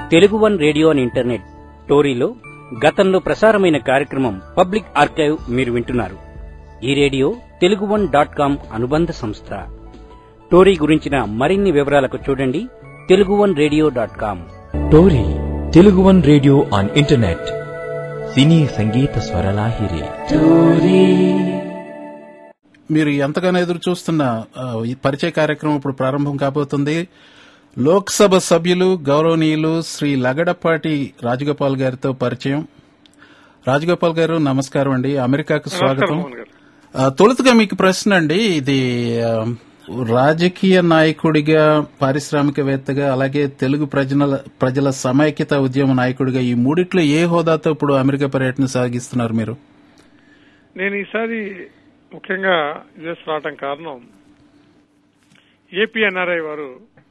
Telugu one radio and internet టోరీలో గతంలో ప్రసారమైన కార్యక్రమం పబ్లిక్ ఆర్కైవ్ మీరు వింటున్నారు ఈ radio Telugu one dot com అనుబంధ సంస్థ టోరీ గురించిన మరిన్ని వివరాలకు చూడండి Telugu one radio dot com Tori Telugu one radio on internet cine సంగీత స్వరలాహిరి మీరు ఎంతగానో ఎదురు చూస్తున్న ఆ, ఈ పరిచయ కార్యక్రమం ఇప్పుడు ప్రారంభం కాబోతుంది లోక్సభ సభ్యులు గౌరవనీయులు శ్రీ లగడపాటి రాజగోపాల్ గారితో పరిచయం రాజగోపాల్ గారు నమస్కారం అండి అమెరికాకు స్వాగతం మోహన్ గారు. ఆ, తొలుతగా మీకు ప్రశ్న అండి ఇది ఆ, రాజకీయ నాయకుడిగా పారిశ్రామికవేత్తగా అలాగే తెలుగు ప్రజల ప్రజల సమైక్యత ఉద్యమ నాయకుడిగా ఈ మూడిట్లో ఏ హోదాతో ఇప్పుడు అమెరికా పర్యటన సాగిస్తున్నారు మీరు నేను ఈసారి ముఖ్యంగా యుఎస్ రావటం కారణం ఏపీ ఎన్ఆర్ఐ వారు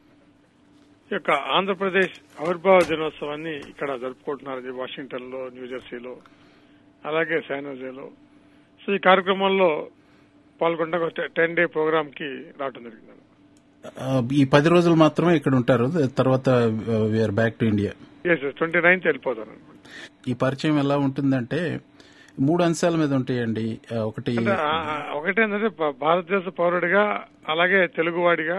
ఈ యొక్క ఆంధ్రప్రదేశ్ ఆవిర్భావ దినోత్సవాన్ని ఇక్కడ జరుపుకుంటున్నారు వాషింగ్టన్ లో న్యూజెర్సీలో అలాగే శానోజేలో సో ఈ కార్యక్రమంలో పాల్గొంటే ఒక టెన్ డే ప్రోగ్రామ్ కి రావటం జరిగింది ఆ, ఈ పది రోజులు మాత్రమే ఇక్కడ ఉంటారు తర్వాత వీఆర్ బ్యాక్ టు ఇండియా ఎస్ ట్వంటీ నైన్త్ వెళ్ళిపోతాను అనమాట ఈ పరిచయం ఎలా ఉంటుందంటే మూడు అంశాల మీద ఉంటాయండి ఆ, ఒకటి అంటే ఆ- ఆ- ఒకటేంటంటే భా- భారతదేశ పౌరుడిగా అలాగే తెలుగువాడిగా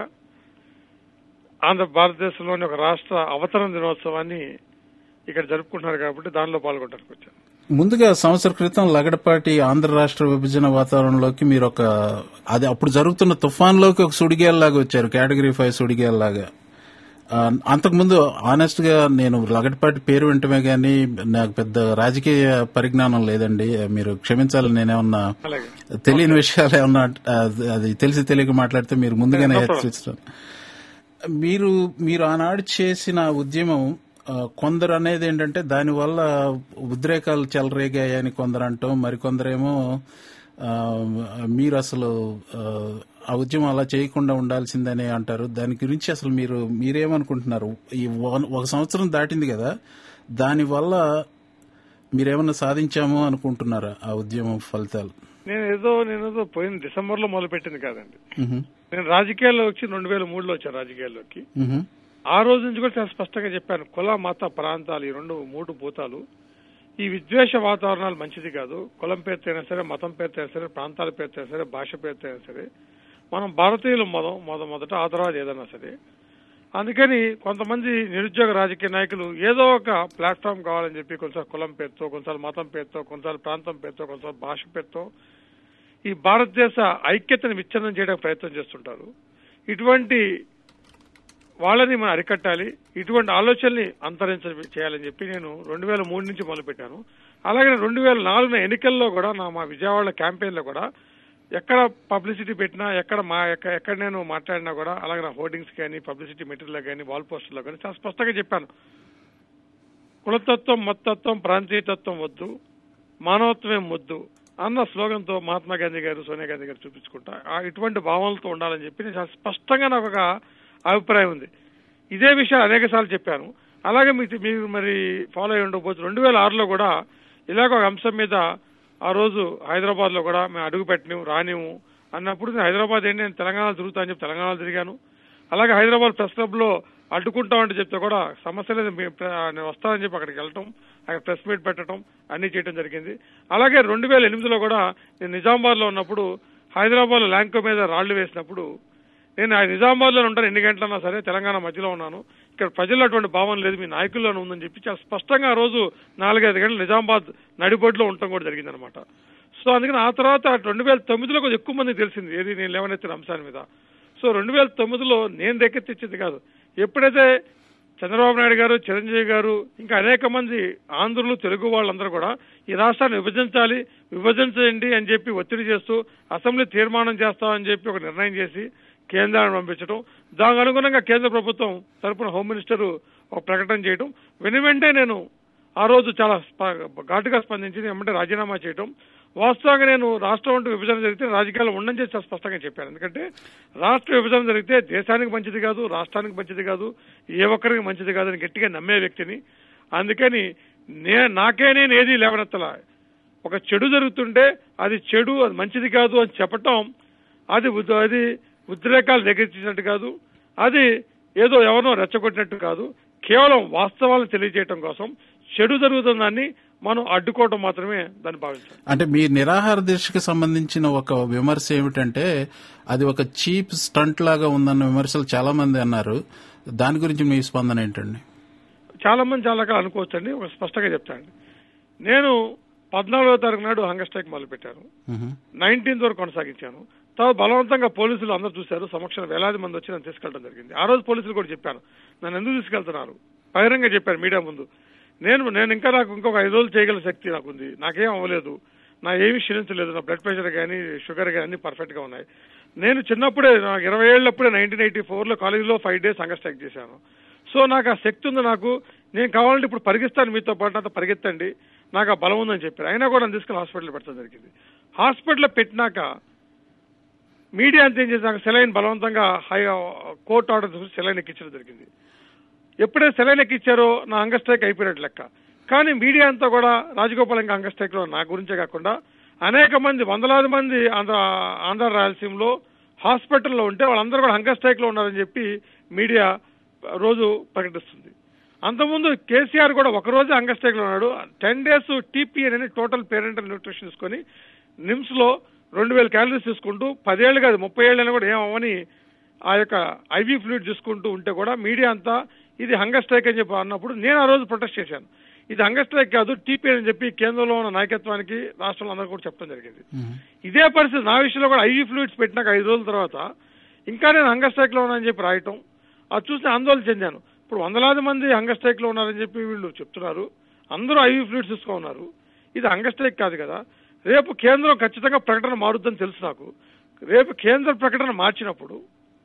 ఆంధ్ర భారతదేశంలోని ఒక రాష్ట్ర అవతరణ దినోత్సవాన్ని ఇక్కడ జరుపుకుంటున్నారు కాబట్టి దానిలో పాల్గొనడానికి వచ్చాను ముందుగా సంవత్సర క్రితం లగడపాటి ఆంధ్ర రాష్ట్ర విభజన వాతావరణంలోకి మీరు ఒక అది అప్పుడు జరుగుతున్న తుఫాన్లోకి ఒక సుడిగేల్లాగా వచ్చారు కేటగిరీ ఫైవ్ సుడిగేల్లాగా ఆ, అంతకుముందు ఆనెస్ట్ గా నేను లగడపాటి పేరు వింటమే గానీ నాకు పెద్ద రాజకీయ పరిజ్ఞానం లేదండి మీరు క్షమించాలి నేనేమన్నా అలాగే తెలియని విషయాలు ఏమన్నా ఆ, అది తెలిసి తెలియక మాట్లాడితే మీరు ముందుగానే No problem. హెచ్చరిస్తారు మీరు మీరు ఆనాడు చేసిన ఉద్యమం ఆ, కొందరు అనేది ఏంటంటే దానివల్ల ఉద్రేకాలు చెలరేగాయని కొందరు అంటాం మరికొందరేమో ఆ, మీరు అసలు ఆ, ఆ ఉద్యమం అలా చేయకుండా ఉండాల్సిందని అంటారు దాని గురించి అసలు మీరు మీరేమనుకుంటున్నారు ఈ వన్- ఒక సంవత్సరం దాటింది కదా దానివల్ల మీరేమన్నా సాధించాము అనుకుంటున్నారా ఆ ఉద్యమం ఫలితాలు నేను ఏదో నేను ఏదో పోయిన డిసెంబర్ లో మొదలు పెట్టింది కాదండి మ్హూ. నేను రాజకీయాల్లో వచ్చి రెండు వేల మూడులో వచ్చాను రాజకీయాల్లోకి మ్హూ. ఆ రోజు నుంచి కూడా చాలా స్పష్టంగా చెప్పాను కుల మత ప్రాంతాలు ఈ రెండు మూడు భూతాలు ఈ విద్వేష వాతావరణాలు మంచిది కాదు కులం పేరుతో అయినా సరే మతం పేరుతో అయినా సరే ప్రాంతాల పేరుతో అయినా సరే భాష పేరుతో అయినా సరే మనం భారతీయులు మొదం మొద మొదట ఆ తర్వాత ఏదైనా సరే అందుకని కొంతమంది నిరుద్యోగ రాజకీయ నాయకులు ఏదో ఒక ప్లాట్ఫామ్ కావాలని చెప్పి కొంచెం కులం పేరుతో కొంచెం మతం పేరుతో కొంచెం ప్రాంతం పేరుతో కొంచెం భాష పేరుతో ఈ భారతదేశ ఐక్యతను విచ్ఛిన్నం చేయడానికి ప్రయత్నం చేస్తుంటారు ఇటువంటి వాళ్ళని మనం అరికట్టాలి ఇటువంటి ఆలోచనల్ని అంతరించ చేయాలని చెప్పి నేను రెండు వేల మూడు నుంచి మొదలుపెట్టాను అలాగే రెండు వేల నాలుగున ఎన్నికల్లో కూడా నా మా విజయవాడ క్యాంపెయిన్ లో కూడా ఎక్కడ పబ్లిసిటీ పెట్టినా ఎక్కడ మా ఎక్క- ఎక్కడ నేను మాట్లాడినా కూడా అలాగే నా హోర్డింగ్స్ కానీ పబ్లిసిటీ మెటీరియల్ కానీ వాల్ పోస్టర్లో కానీ చాలా స్పష్టంగా చెప్పాను కులతత్వం మతత్వం ప్రాంతీయతత్వం వద్దు మానవత్వమే ముద్దు అన్న స్లోగన్తో మహాత్మా గాంధీ గారు సోనియా గాంధీ గారు చూపించుకుంటా ఆ ఇటువంటి భావనలతో ఉండాలని చెప్పి నేను చాలా స్పష్టంగా నాకు ఒక అభిప్రాయం ఉంది ఇదే విషయాలు అనేక సార్లు చెప్పాను అలాగే మీకు మీరు మరి ఫాలో అయి ఉండకపోతే రెండు వేల ఆరులో కూడా ఇలాగ ఒక అంశం మీద ఆ రోజు హైదరాబాద్ లో కూడా మేము అడుగు పెట్టినాము రానిము అన్నప్పుడు నేను హైదరాబాద్ ఏంటి నేను తెలంగాణ తిరుగుతా అని చెప్పి తెలంగాణలో తిరిగాను అలాగే హైదరాబాద్ ప్రెస్ క్లబ్ లో అడ్డుకుంటామంటే చెప్తే కూడా సమస్య లేదు మీ ప్ర- నేను వస్తానని చెప్పి అక్కడికి వెళ్ళటం అక్కడ ప్రెస్ మీట్ పెట్టడం అన్ని చేయడం జరిగింది అలాగే రెండు వేల ఎనిమిదిలో కూడా నేను నిజామాబాద్ లో ఉన్నప్పుడు హైదరాబాద్ లో ల్యాంకో మీద రాళ్లు వేసినప్పుడు నేను ఆ నిజామాబాద్ లో ఉంటాను ఎన్ని గంటలన్నా సరే తెలంగాణ మధ్యలో ఉన్నాను ఇక్కడ ప్రజల్లో అటువంటి భావన లేదు మీ నాయకుల్లోనే ఉందని చెప్పి చాలా స్పష్టంగా ఆ రోజు నాలుగైదు గంటలు నిజామాబాద్ నడిబొడ్లో ఉండటం కూడా జరిగిందనమాట సో అందుకని ఆ తర్వాత రెండు వేల తొమ్మిదిలో కొంచెం ఎక్కువ మంది తెలిసింది ఏది నేను లేవనెత్తిన అంశాల మీద సో రెండు వేల తొమ్మిదిలో నేను రేకెత్తించింది కాదు ఎప్పుడైతే చంద్రబాబు నాయుడు గారు చిరంజీవి గారు ఇంకా అనేక మంది ఆంధ్రులు తెలుగు వాళ్ళందరూ కూడా ఈ రాష్ట్రాన్ని విభజించాలి విభజించండి అని చెప్పి ఒత్తిడి చేస్తూ అసెంబ్లీ తీర్మానం చేస్తామని చెప్పి ఒక నిర్ణయం చేసి కేంద్రాన్ని పంపించడం దానికి అనుగుణంగా కేంద్ర ప్రభుత్వం తరపున హోమ్ మినిస్టర్ ఒక ప్రకటన చేయడం వెను వెంటనే నేను ఆ రోజు చాలా స్ప- ఘాటుగా స్పందించి ఏమంటే రాజీనామా చేయడం వాస్తవంగా నేను రాష్ట్రం అంటూ విభజన జరిగితే రాజకీయాలు ఉండని చెప్పి చాలా స్పష్టంగా చెప్పాను ఎందుకంటే రాష్ట్ర విభజన జరిగితే దేశానికి మంచిది కాదు రాష్ట్రానికి మంచిది కాదు ఏ ఒక్కరికి మంచిది కాదు అని గట్టిగా నమ్మే వ్యక్తిని అందుకని నే నాకే నేను ఏది లేవనెత్తలా ఒక చెడు జరుగుతుంటే అది చెడు అది మంచిది కాదు అని చెప్పటం అది ఉద్- అది ఉద్రేకాలు దగ్గరించినట్టు కాదు అది ఏదో ఎవరినో రెచ్చగొట్టినట్టు కాదు కేవలం వాస్తవాలను తెలియజేయడం కోసం చెడు జరుగుతుందాన్ని మనం అడ్డుకోవడం మాత్రమే దాన్ని భావించాలి అంటే మీ నిరాహార దీక్షకి సంబంధించిన ఒక విమర్శ ఏమిటంటే అది ఒక చీప్ స్టంట్ లాగా ఉందన్న విమర్శలు చాలా మంది అన్నారు దాని గురించి మీ స్పందన ఏంటండి చాలా మంది చాలా రకాలు అనుకోవచ్చండి ఒక స్పష్టంగా చెప్తాను నేను పద్నాలుగో తారీఖు నాడు హంగర్ స్ట్రైక్ మొదలు పెట్టాను మ్హూ. నైన్టీన్త్ వరకు కొనసాగించాను తర్వాత బలవంతంగా పోలీసులు అందరూ చూశారు సమక్షంలో వేలాది మంది వచ్చి నన్ను తీసుకెళ్ళడం జరిగింది ఆ రోజు పోలీసులు కూడా చెప్పాను నన్ను ఎందుకు తీసుకెళ్తున్నారు బహిరంగ చెప్పారు మీడియా ముందు నేను నేను ఇంకా నాకు ఇంకొక ఐదు రోజులు చేయగల శక్తి నాకు ఉంది నాకేం అవ్వలేదు నా ఏమీ క్షీణించలేదు నా బ్లడ్ ప్రెషర్ కానీ షుగర్ కానీ అన్ని పర్ఫెక్ట్ గా ఉన్నాయి నేను చిన్నప్పుడే నాకు ఇరవై ఏళ్ళప్పుడే నైన్టీన్ ఎయిటీ ఫోర్ లో కాలేజీలో ఫైవ్ డేస్ హంగర్ స్ట్రైక్ చేశాను సో నాకు ఆ శక్తి ఉంది నాకు నేను కావాలంటే ఇప్పుడు పరిగెత్తాను మీతో పాటు నాతో పరిగెత్తండి నాకు ఆ బలం ఉందని చెప్పారు అయినా కూడా నన్ను తీసుకుని హాస్పిటల్ పెట్టడం జరిగింది హాస్పిటల్లో పెట్టినాక మీడియా అంతా ఏం చేసి నాకు సెలైన్ బలవంతంగా హై కోర్టు ఆర్డర్ చూసి సెలైన్ ఎక్కించడం జరిగింది ఎప్పుడైతే సెలైన్ ఎక్కిచ్చారో నా హంగర్ స్ట్రైక్ అయిపోయినట్టు లెక్క కానీ మీడియా అంతా కూడా రాజగోపాల్ ఇంకా హంగర్ స్ట్రైక్ లో నా గురించే కాకుండా అనేక మంది వందలాది మంది ఆంధ్ర ఆంధ్ర రాయలసీమలో హాస్పిటల్లో ఉంటే వాళ్ళందరూ కూడా హంగర్ స్ట్రైక్ లో ఉన్నారని చెప్పి మీడియా రోజు ప్రకటిస్తుంది అంతకుముందు కేసీఆర్ కూడా ఒక రోజు హంగర్ స్ట్రైక్ లో ఉన్నాడు టెన్ డేస్ టీపీఎన్ అని టోటల్ పేరెంటల్ న్యూట్రిషన్ తీసుకొని నిమ్స్ లో రెండు వేల క్యాలరీస్ తీసుకుంటూ పదేళ్ళు కాదు ముప్పై ఏళ్ళైనా కూడా ఏమవని ఆ యొక్క ఐవీ ఫ్లూయిడ్ తీసుకుంటూ ఉంటే కూడా మీడియా అంతా ఇది హంగర్ స్ట్రైక్ అని చెప్పి అన్నప్పుడు నేను ఆ రోజు ప్రొటెస్ట్ చేశాను ఇది హంగర్ స్ట్రైక్ కాదు టీపీ అని చెప్పి కేంద్రంలో ఉన్న నాయకత్వానికి రాష్ట్రంలో అందరూ కూడా చెప్పడం జరిగింది ఇదే పరిస్థితి నా విషయంలో కూడా ఐవీ ఫ్లూయిడ్స్ పెట్టినాక ఐదు రోజుల తర్వాత ఇంకా నేను హంగర్ స్ట్రైక్ లో ఉన్నానని చెప్పి రాయటం అది చూసి నేను ఆందోళన చెందాను ఇప్పుడు వందలాది మంది హంగర్ స్ట్రైక్ లో ఉన్నారని చెప్పి వీళ్ళు చెప్తున్నారు అందరూ ఐవీ ఫ్లూయిడ్స్ తీసుకున్నారు ఇది హంగర్ స్ట్రైక్ కాదు కదా రేపు కేంద్రం ఖచ్చితంగా ప్రకటన మారుద్దని తెలుసు నాకు రేపు కేంద్ర ప్రకటన మార్చినప్పుడు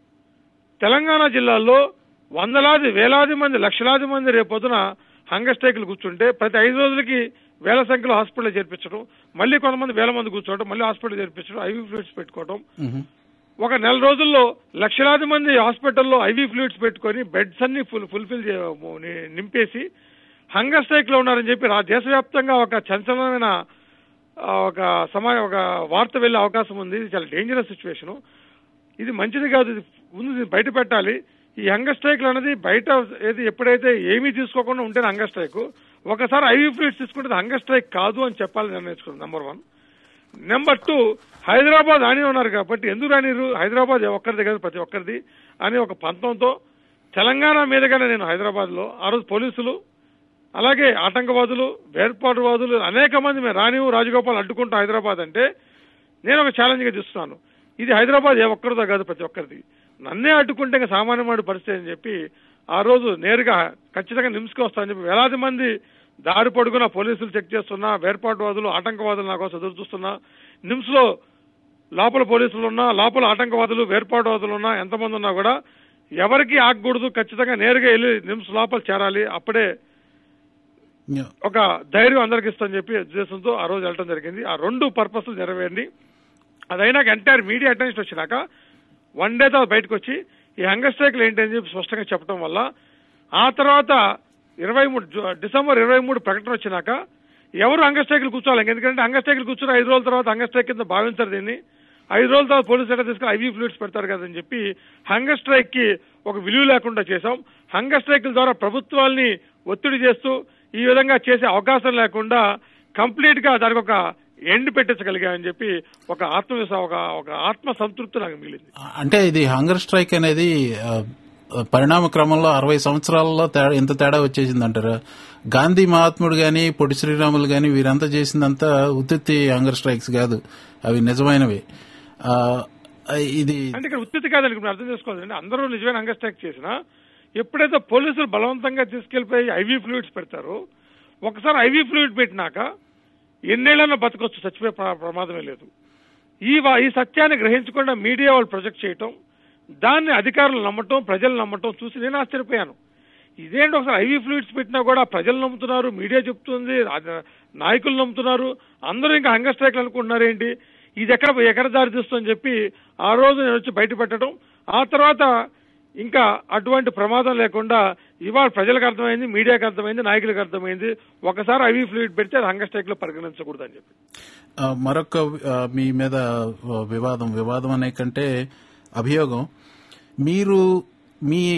తెలంగాణ జిల్లాల్లో వందలాది వేలాది మంది లక్షలాది మంది రేపొద్దున హంగర్ స్ట్రైకులు కూర్చుంటే ప్రతి ఐదు రోజులకి వేల సంఖ్యలో హాస్పిటల్ చేర్పించడం మళ్ళీ కొంతమంది వేల మంది కూర్చోవడం మళ్ళీ హాస్పిటల్ చేర్పించడం ఐవీ ఫ్లూయిడ్స్ పెట్టుకోవడం మ్హూ. ఒక నెల రోజుల్లో లక్షలాది మంది హాస్పిటల్లో ఐవీ ఫ్లూయిడ్స్ పెట్టుకొని బెడ్స్ అన్ని ఫుల్ ఫుల్ఫిల్ నింపేసి హంగర్ స్ట్రైక్ లో ఉన్నారని చెప్పి రా- దేశవ్యాప్తంగా ఒక చంచలమైన ఆ, ఒక సమా ఒక వార్త వెళ్లే అవకాశం ఉంది ఇది చాలా డేంజరస్ సిచ్యువేషన్ ఇది మంచిది కాదు ఇది ముందు దీన్ని బయట పెట్టాలి ఈ హంగర్ స్ట్రైక్ అనేది బయట ఏది ఎప్పుడైతే ఏమీ తీసుకోకుండా ఉంటేనే హంగర్ స్ట్రైక్ ఒకసారి ఐవీ ఫ్లూయిడ్స్ తీసుకుంటే హంగర్ స్ట్రైక్ కాదు అని చెప్పాలని నిర్ణయించుకున్నాం number one number two Hyderabad అని ఉన్నారు కాబట్టి ఎందుకు రానిరు హైదరాబాద్ ఒక్కరిది కాదు ప్రతి ఒక్కరిది అని ఒక పంతంతో తెలంగాణ మీదుగానే నేను హైదరాబాద్ లో ఆ రోజు పోలీసులు అలాగే ఆటంకవాదులు వేర్పాటువాదులు అనేక మంది మేము రానివు రాజగోపాల్ అడ్డుకుంటూ హైదరాబాద్ అంటే నేను ఒక ఛాలెంజ్ గా చూస్తున్నాను ఇది హైదరాబాద్ ఏ ఒక్కరిదో కాదు ప్రతి ఒక్కరిది నన్నే అడ్డుకుంటే ఇంకా సామాన్యమైన పరిస్థితి అని చెప్పి ఆ రోజు నేరుగా ఖచ్చితంగా నిమ్స్కి వస్తానని చెప్పి వేలాది మంది దారి పొడుగున పోలీసులు చెక్ చేస్తున్నా వేర్పాటువాదులు ఆటంకవాదులు నా కోసం ఎదురు చూస్తున్నా నిమ్స్ లో లోపల పోలీసులు ఉన్నా లోపల ఆటంకవాదులు వేర్పాటువాదులు ఉన్నా ఎంతమంది ఉన్నా కూడా ఎవరికి ఆగకూడదు ఖచ్చితంగా నేరుగా వెళ్ళి నిమ్స్ లోపల చేరాలి అప్పుడే యా. ఒక ధైర్యం అందరికి ఇస్తామని చెప్పి ఉద్దేశంతో ఆ రోజు వెళ్ళడం జరిగింది ఆ రెండు పర్పస్లు నెరవేరింది అదైనాక ఎంటైర్ మీడియా అటెన్షన్ వచ్చినాక వన్ డే తర్వాత బయటకు వచ్చి ఈ హంగర్ స్ట్రైక్లు ఏంటని చెప్పి స్పష్టంగా చెప్పడం వల్ల ఆ తర్వాత ఇరవై మూడు జు- డిసెంబర్ ఇరవై మూడు ప్రకటన వచ్చినాక ఎవరు హంగర్ స్ట్రైక్లు కూర్చోవాలి ఎందుకంటే హంగర్ స్ట్రైక్లు కూర్చొని ఐదు రోజుల తర్వాత హంగర్ స్ట్రైక్ కింద భావించరు దీన్ని ఐదు రోజుల తర్వాత పోలీసు ఎక్కడ తీసుకుని ఐవీ ఫ్లూయిడ్స్ పెడతారు కదని చెప్పి హంగర్ స్ట్రైక్ కి ఒక విలువ లేకుండా చేశాం హంగర్ స్ట్రైక్ల ద్వారా ప్రభుత్వాల్ని ఒత్తిడి చేస్తూ ఈ విధంగా చేసే అవకాశం లేకుండా కంప్లీట్ గా దానికి ఒక ఎండ్ పెట్టించగలిగామని చెప్పి ఒక ఆత్మవిశ్వాసం ఒక ఒక ఆత్మ సంతృప్తి నాకు మిగిలింది అంటే ఇది హంగర్ స్ట్రైక్ అనేది ఆ, పరిణామ క్రమంలో అరవై సంవత్సరాల్లో తేడా ఇంత తేడా వచ్చేసింది అంటారు గాంధీ మహాత్ముడు గాని పొట్టి శ్రీరాములు గాని వీరంతా చేసిందంతా ఉత్తి హంగర్ స్ట్రైక్స్ కాదు అవి నిజమైనవి ఆ, ఇది అంటే ఇక్కడ ఉత్పత్తి కాదని ఇప్పుడు అర్థం చేసుకోవాలండి అందరూ నిజమైన హంగర్ స్ట్రైక్ చేసినా ఎప్పుడైతే పోలీసులు బలవంతంగా తీసుకెళ్లిపోయి ఐవీ ఫ్లూయిడ్స్ పెడతారో ఒకసారి ఐవీ ఫ్లూయిడ్ పెట్టినాక ఎన్నేళ్లన్నా బతకొచ్చు చచ్చిపోయే ప్ర- ప్రమాదమే లేదు ఈ వా- ఈ సత్యాన్ని గ్రహించకుండా మీడియా వాళ్ళు ప్రొజెక్ట్ చేయటం దాన్ని అధికారులు నమ్మటం ప్రజలు నమ్మటం చూసి నేను ఆశ్చర్యపోయాను ఇదేంటి ఒకసారి ఐవీ ఫ్లూయిడ్స్ పెట్టినా కూడా ప్రజలు నమ్ముతున్నారు మీడియా చెప్తుంది రాజ- నాయకులు నమ్ముతున్నారు అందరూ ఇంకా హంగర్ స్ట్రైక్లు అనుకుంటున్నారు ఏంటి ఇది ఎక్కడ ఎక్కడ దారి తీస్తుందని చెప్పి ఆ రోజు నేను వచ్చి బయట పెట్టడం ఆ తర్వాత ఇంకా అటువంటి ప్రమాదం లేకుండా ఇవాళ ప్రజలకు అర్థమైంది మీడియాకి అర్థమైంది నాయకులకు అర్థమైంది ఒకసారి ఐవీ ఫ్లూయిడ్ పెడితే అది హంగర్ స్ట్రైక్ లో పరిగణించకూడదు అని చెప్పి ఆ, మరొక ఆ, మీ మీద ఆ, వివాదం వివాదం అనే కంటే అభియోగం మీరు మీ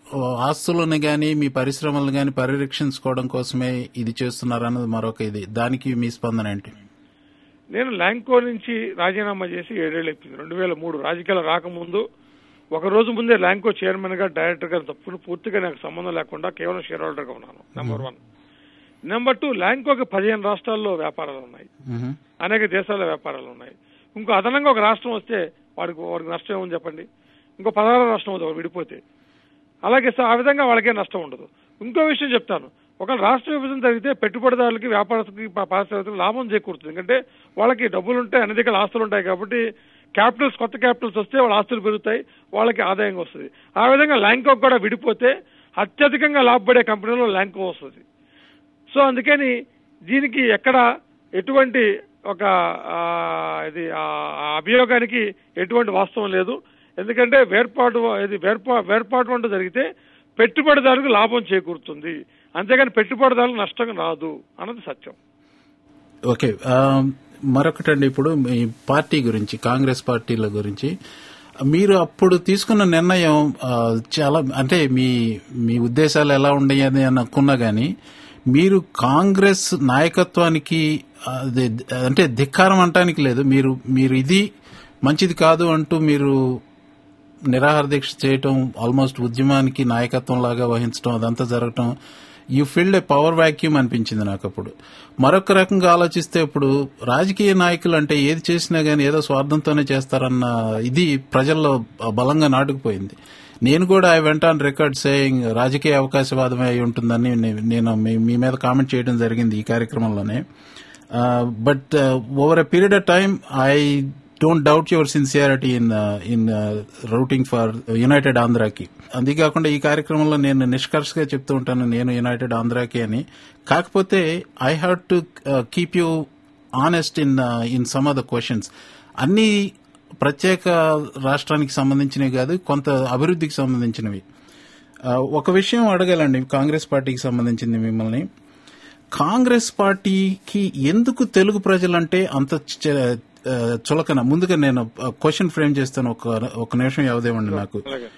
ఆ, ఆస్తులను గాని మీ పరిశ్రమలను గాని పరిరక్షించుకోవడం కోసమే ఇది చేస్తున్నారన్నది మరొక ఇది దానికి మీ స్పందన ఏంటి నేను ల్యాంకో నుంచి రాజీనామా చేసి ఏడేళ్ళు అయిపోయింది రెండు వేల మూడు రాజకీయాలు రాకముందు ఒక రోజు ముందే ల్యాంకో చైర్మన్ గా డైరెక్టర్ గా తప్పుకుని పూర్తిగా నాకు సంబంధం లేకుండా కేవలం షేర్ హోల్డర్ గా ఉన్నాను నెంబర్ వన్ నెంబర్ టూ ల్యాంకోకి పదిహేను రాష్ట్రాల్లో వ్యాపారాలు ఉన్నాయి మ్మ్. అనేక దేశాల్లో వ్యాపారాలు ఉన్నాయి ఇంకో అదనంగా ఒక రాష్ట్రం వస్తే వాడికి వాడికి నష్టం ఏముంది చెప్పండి ఇంకో పదహారు రాష్ట్రం అవుతుంది వాడు విడిపోతే అలాగే సార్ ఆ విధంగా వాళ్ళకే నష్టం ఉండదు ఇంకో విషయం చెప్తాను ఒక రాష్ట్ర విభజన జరిగితే పెట్టుబడిదారులకి వ్యాపారస్తులకి పా- పారిశ్రామికులకు లాభం చేకూరుతుంది ఎందుకంటే వాళ్ళకి డబ్బులు ఉంటాయి అన్ని దగ్గర ఆస్తులు ఉంటాయి కాబట్టి క్యాపిటల్స్ కొత్త క్యాపిటల్స్ వస్తే వాళ్ళ ఆస్తులు పెరుగుతాయి వాళ్ళకి ఆదాయం వస్తుంది ఆ విధంగా ల్యాంకో కూడా విడిపోతే అత్యధికంగా లాభపడే కంపెనీలో ల్యాంకో వస్తుంది సో అందుకని దీనికి ఎక్కడ ఎటువంటి ఒక ఆ, ఇది ఆ ఆ అభియోగానికి ఎటువంటి వాస్తవం లేదు ఎందుకంటే వేర్పాటు ఇది వేర్పా వేర్పాటు అంటూ జరిగితే పెట్టుబడిదారులకు లాభం చేకూరుతుంది అంతేగాని పెట్టుబడిదారులకు నష్టం రాదు అన్నది సత్యం ఓకే ఆ, మరొకటండి ఇప్పుడు మీ పార్టీ గురించి కాంగ్రెస్ పార్టీల గురించి మీరు అప్పుడు తీసుకున్న నిర్ణయం ఆ, చాలా అంటే మీ మీ ఉద్దేశాలు ఎలా ఉండయి అని అనుకున్నా గానీ మీరు కాంగ్రెస్ నాయకత్వానికి అది అంటే ధిక్కారం అంటానికి లేదు మీరు మీరు ఇది మంచిది కాదు అంటూ మీరు నిరాహార దీక్ష చేయటం ఆల్మోస్ట్ ఉద్యమానికి నాయకత్వం లాగా వహించడం అదంతా జరగటం you feel a power vacuum అనిపించింది నాకు అప్పుడు మరొక రకంగా ఆలోచిస్తే ఇప్పుడు రాజకీయ నాయకులు అంటే ఏది చేసినా గానీ ఏదో స్వార్థంతోనే చేస్తారన్న ఇది ప్రజల్లో బలంగా నాటుకుపోయింది నేను కూడా I went on record saying రాజకీయ అవకాశవాదమే అయి ఉంటుందని నే- నేను మీ- మీ మీద కామెంట్ చేయడం జరిగింది ఈ కార్యక్రమంలోనే but over a period of time I don't doubt your sincerity in in rooting for united ఆంధ్రాకి అంతేకాకుండా ఈ కార్యక్రమంలో నేను నిష్కర్షగా చెప్తూ ఉంటాను నేను యునైటెడ్ ఆంధ్రాకి అని కాకపోతే I have to keep you honest in in some of the questions అన్ని ప్రత్యేక రాష్ట్రానికి సంబంధించినవి కాదు కొంత అభివృద్ధికి సంబంధించినవి ఆ, ఒక విషయం అడగాలండి కాంగ్రెస్ పార్టీకి సంబంధించింది మిమ్మల్ని కాంగ్రెస్ పార్టీకి ఎందుకు తెలుగు ప్రజలంటే అంత చ- ఆ, చులకన ముందుగా నేను క్వశ్చన్ ఫ్రేమ్ చేస్తాను ఒక ఒక నిమిషం వ్యవదేమండి నాకు అలాగే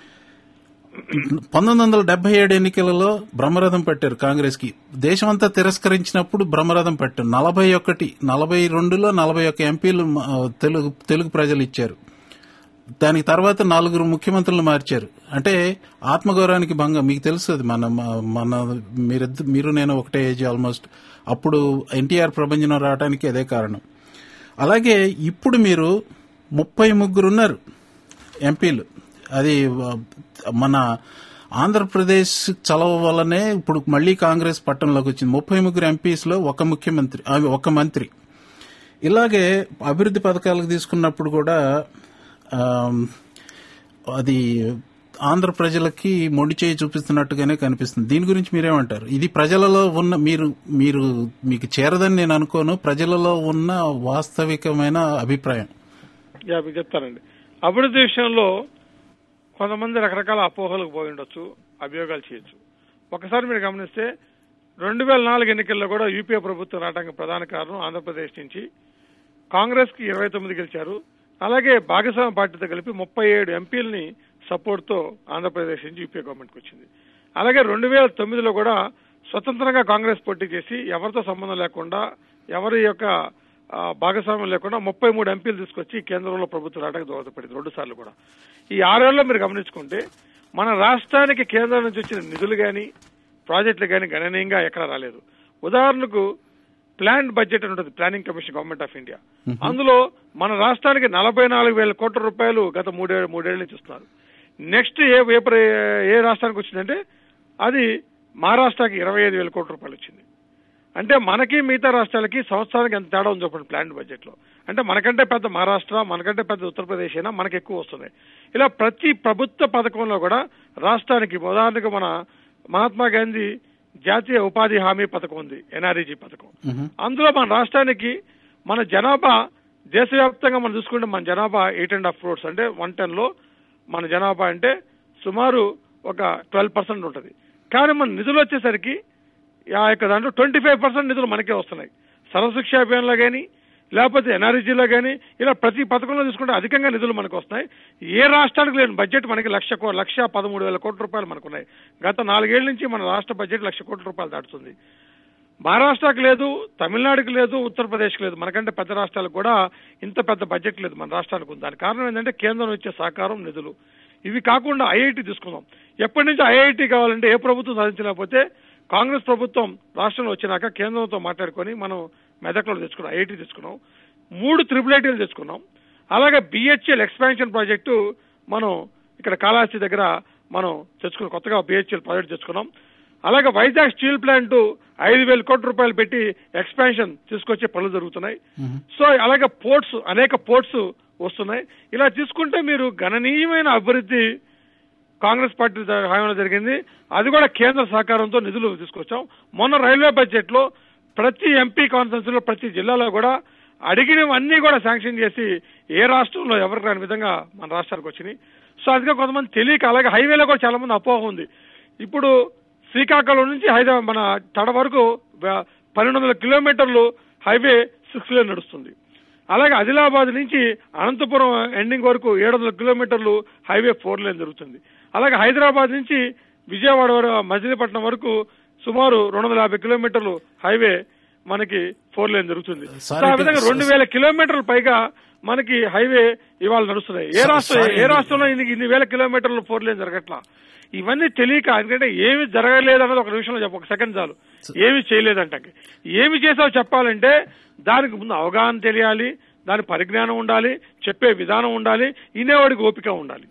పంతొమ్మిది వందల డెబ్బై ఏడు ఎన్నికలలో బ్రహ్మరథం పెట్టారు కాంగ్రెస్ కి దేశమంతా తిరస్కరించినప్పుడు బ్రహ్మరథం పెట్టారు నలభై ఒకటి నలభై రెండులో నలభై ఒక్క ఎంపీలు ఆ, తెలుగు తెలుగు ప్రజలు ఇచ్చారు దానికి తర్వాత నలుగురు ముఖ్యమంత్రులు మార్చారు అంటే ఆత్మగౌరవానికి భంగం మీకు తెలుసు అది మన మన మీరిద్ద- మీరు నేను ఒకటే ఏజ్ ఆల్మోస్ట్ అప్పుడు ఎన్టీఆర్ ప్రభంజనం రావడానికి అదే కారణం అలాగే ఇప్పుడు మీరు ముప్పై ముగ్గురు ఉన్నారు ఎంపీలు అది ఆ, మన ఆంధ్రప్రదేశ్ చలవ వల్లనే ఇప్పుడు మళ్లీ కాంగ్రెస్ పట్టణంలోకి వచ్చింది ముప్పై ముగ్గురు ఎంపీస్ లో ఒక ముఖ్యమంత్రి ఆ, ఒక మంత్రి ఇలాగే అభివృద్ధి పథకాలకు తీసుకున్నప్పుడు కూడా ఆమ్, అది ఆంధ్ర ప్రజలకి మొండి చేయి చూపిస్తున్నట్టుగానే కనిపిస్తుంది దీని గురించి మీరేమంటారు ఇది ప్రజలలో ఉన్న మీరు మీరు మీకు చేరదని నేను అనుకోను ప్రజలలో ఉన్న వాస్తవికమైన అభిప్రాయం యా మీకు చెప్తానండి అభివృద్ధి విషయంలో కొంతమంది రకరకాల అపోహలకు పోయి ఉండొచ్చు అభియోగాలు చేయొచ్చు ఒకసారి మీరు గమనిస్తే రెండు వేల నాలుగు ఎన్నికల్లో కూడా యూపీఏ ప్రభుత్వం రావడానికి ప్రధాన కారణం ఆంధ్రప్రదేశ్ నుంచి కాంగ్రెస్ కి ఇరవై తొమ్మిది గెలిచారు అలాగే భాగస్వామ్య పార్టీతో కలిపి ముప్పై ఏడు ఎంపీలని సపోర్ట్ తో ఆంధ్రప్రదేశ్ నుంచి యూపీఏ గవర్నమెంట్కి వచ్చింది అలాగే రెండు వేల తొమ్మిదిలో కూడా స్వతంత్రంగా కాంగ్రెస్ పోటీ చేసి ఎవరితో సంబంధం లేకుండా ఎవరి యొక్క ఆ, భాగస్వామ్యం లేకుండా ముప్పై మూడు ఎంపీలు తీసుకొచ్చి కేంద్రంలో ప్రభుత్వం రావడానికి దోహదపడింది రెండు సార్లు కూడా ఈ ఆరేళ్లలో మీరు గమనించుకుంటే మన రాష్ట్రానికి కేంద్రం నుంచి వచ్చిన నిధులు గాని ప్రాజెక్టులు గాని గణనీయంగా ఎక్కడ రాలేదు ఉదాహరణకు ప్లాన్ బడ్జెట్ అని ఉంటుంది planning commission government of India అందులో మన రాష్ట్రానికి నలభై నాలుగు వేల కోట్ల రూపాయలు గత మూడే మూడేళ్ల నుంచి ఇస్తున్నారు నెక్స్ట్ ఏ ఏ ప్ర- ఏ రాష్ట్రానికి వచ్చిందంటే అది మహారాష్ట్రకి ఇరవై ఐదు వేల కోట్ల రూపాయలు వచ్చింది అంటే మనకి మిగతా రాష్ట్రాలకి సంవత్సరానికి ఎంత తేడా ఉంది చెప్పండి ప్లాన్ బడ్జెట్ లో అంటే మనకంటే పెద్ద మహారాష్ట్ర మనకంటే పెద్ద ఉత్తరప్రదేశ్ అయినా మనకి ఎక్కువ వస్తున్నాయి ఇలా ప్రతి ప్రభుత్వ పథకంలో కూడా రాష్ట్రానికి ఉదాహరణకు మన మహాత్మా గాంధీ జాతీయ ఉపాధి హామీ పథకం ఉంది ఎన్ఆర్ఈజీ పథకం అందులో మన రాష్ట్రానికి మన జనాభా దేశవ్యాప్తంగా మనం చూసుకుంటే మన జనాభా ఎయిట్ అండ్ హాఫ్ క్రోర్స్ అంటే వన్ టెన్ లో మన జనాభా అంటే సుమారు ఒక ట్వెల్వ్ పర్సెంట్ ఉంటుంది కానీ మన నిధులు వచ్చేసరికి ఆ యొక్క దాంట్లో ట్వంటీ ఫైవ్ పర్సెంట్ నిధులు మనకే వస్తున్నాయి సర్వశిక్ష అభియాన్లో కానీ లేకపోతే ఎన్ఆర్జీలో కానీ ఇలా ప్రతి పథకంలో తీసుకుంటే అధికంగా నిధులు మనకు వస్తున్నాయి ఏ రాష్ట్రానికి లేని బడ్జెట్ మనకి లక్ష కో- లక్ష పదమూడు వేల కోట్ల రూపాయలు మనకున్నాయి గత నాలుగేళ్ల నుంచి మన రాష్ట్ర బడ్జెట్ లక్ష కోట్ల రూపాయలు దాటుతుంది మహారాష్ట్రకి లేదు తమిళనాడుకి లేదు ఉత్తరప్రదేశ్కి లేదు మనకంటే పెద్ద రాష్ట్రాలకు కూడా ఇంత పెద్ద బడ్జెట్ లేదు మన రాష్ట్రానికి ఉంది దానికి కారణం ఏంటంటే కేంద్రం ఇచ్చే సహకారం నిధులు ఇవి కాకుండా ఐఐటి తీసుకుందాం ఎప్పటి నుంచి ఐఐటి కావాలంటే ఏ ప్రభుత్వం సాధించలేకపోతే కాంగ్రెస్ ప్రభుత్వం రాష్ట్రంలో వచ్చినాక కేంద్రంతో మాట్లాడుకొని మనం మెదక్లో తెచ్చుకున్నాం ఐఐటి తెచ్చుకున్నాం మూడు త్రిపుల్ ఐటీలు తెచ్చుకున్నాం అలాగే బిహెచ్ఎల్ ఎక్స్పాన్షన్ ప్రాజెక్టు మనం ఇక్కడ కాళహస్తి దగ్గర మనం తెచ్చుకున్నాం కొత్తగా బిహెచ్ఎల్ ప్రాజెక్ట్ తెచ్చుకున్నాం అలాగే వైజాగ్ స్టీల్ ప్లాంట్ ఐదు వేల కోట్ల రూపాయలు పెట్టి ఎక్స్పాన్షన్ తీసుకొచ్చే పనులు జరుగుతున్నాయి సో అలాగే పోర్ట్స్ అనేక పోర్ట్స్ వస్తున్నాయి ఇలా తీసుకుంటే మీరు గణనీయమైన అభివృద్ధి కాంగ్రెస్ పార్టీ ద- హయాంలో జరిగింది అది కూడా కేంద్ర సహకారంతో నిధులు తీసుకొచ్చాం మొన్న రైల్వే బడ్జెట్ లో ప్రతి ఎంపీ కాన్ఫరెన్స్ లో ప్రతి జిల్లాలో కూడా అడిగినవన్నీ కూడా శాంక్షన్ చేసి ఏ రాష్ట్రంలో ఎవరికి రాని విధంగా మన రాష్ట్రానికి వచ్చినాయి సో అందుకే కొంతమంది తెలియక అలాగే హైవేలో కూడా చాలా మంది అపోహ ఉంది ఇప్పుడు శ్రీకాకుళం నుంచి హైదరాబాద్ మన తడ వరకు వ- పన్నెండు వందల కిలోమీటర్లు హైవే సిక్స్ లేన్ నడుస్తుంది అలాగే ఆదిలాబాద్ నుంచి అనంతపురం ఎండింగ్ వరకు ఏడు వందల కిలోమీటర్లు హైవే ఫోర్ లేన్ జరుగుతుంది అలాగే హైదరాబాద్ నుంచి విజయవాడ వరకు మజిలీపట్నం వరకు సుమారు రెండు వందల యాభై కిలోమీటర్లు హైవే మనకి ఫోర్ లేన్ జరుగుతుంది సో ఆ విధంగా రెండు వేల కిలోమీటర్లు పైగా మనకి హైవే ఇవాళ నడుస్తున్నాయి ఏ రాష్ట్రం ఏ రాష్ట్రంలో ఇన్ని ఇన్ని వేల కిలోమీటర్లు ఫోర్ లేన్ జరగట్లా ఇవన్నీ తెలియక ఎందుకంటే ఏమి జరగలేదు అన్నది ఒక నిమిషంలో చెప్ప ఒక సెకండ్ చాలు ఏమి చేయలేదంట ఏమి చేసావు చెప్పాలంటే దానికి ముందు అవగాహన తెలియాలి దాని పరిజ్ఞానం ఉండాలి చెప్పే విధానం ఉండాలి వినేవాడికి ఓపిక ఉండాలి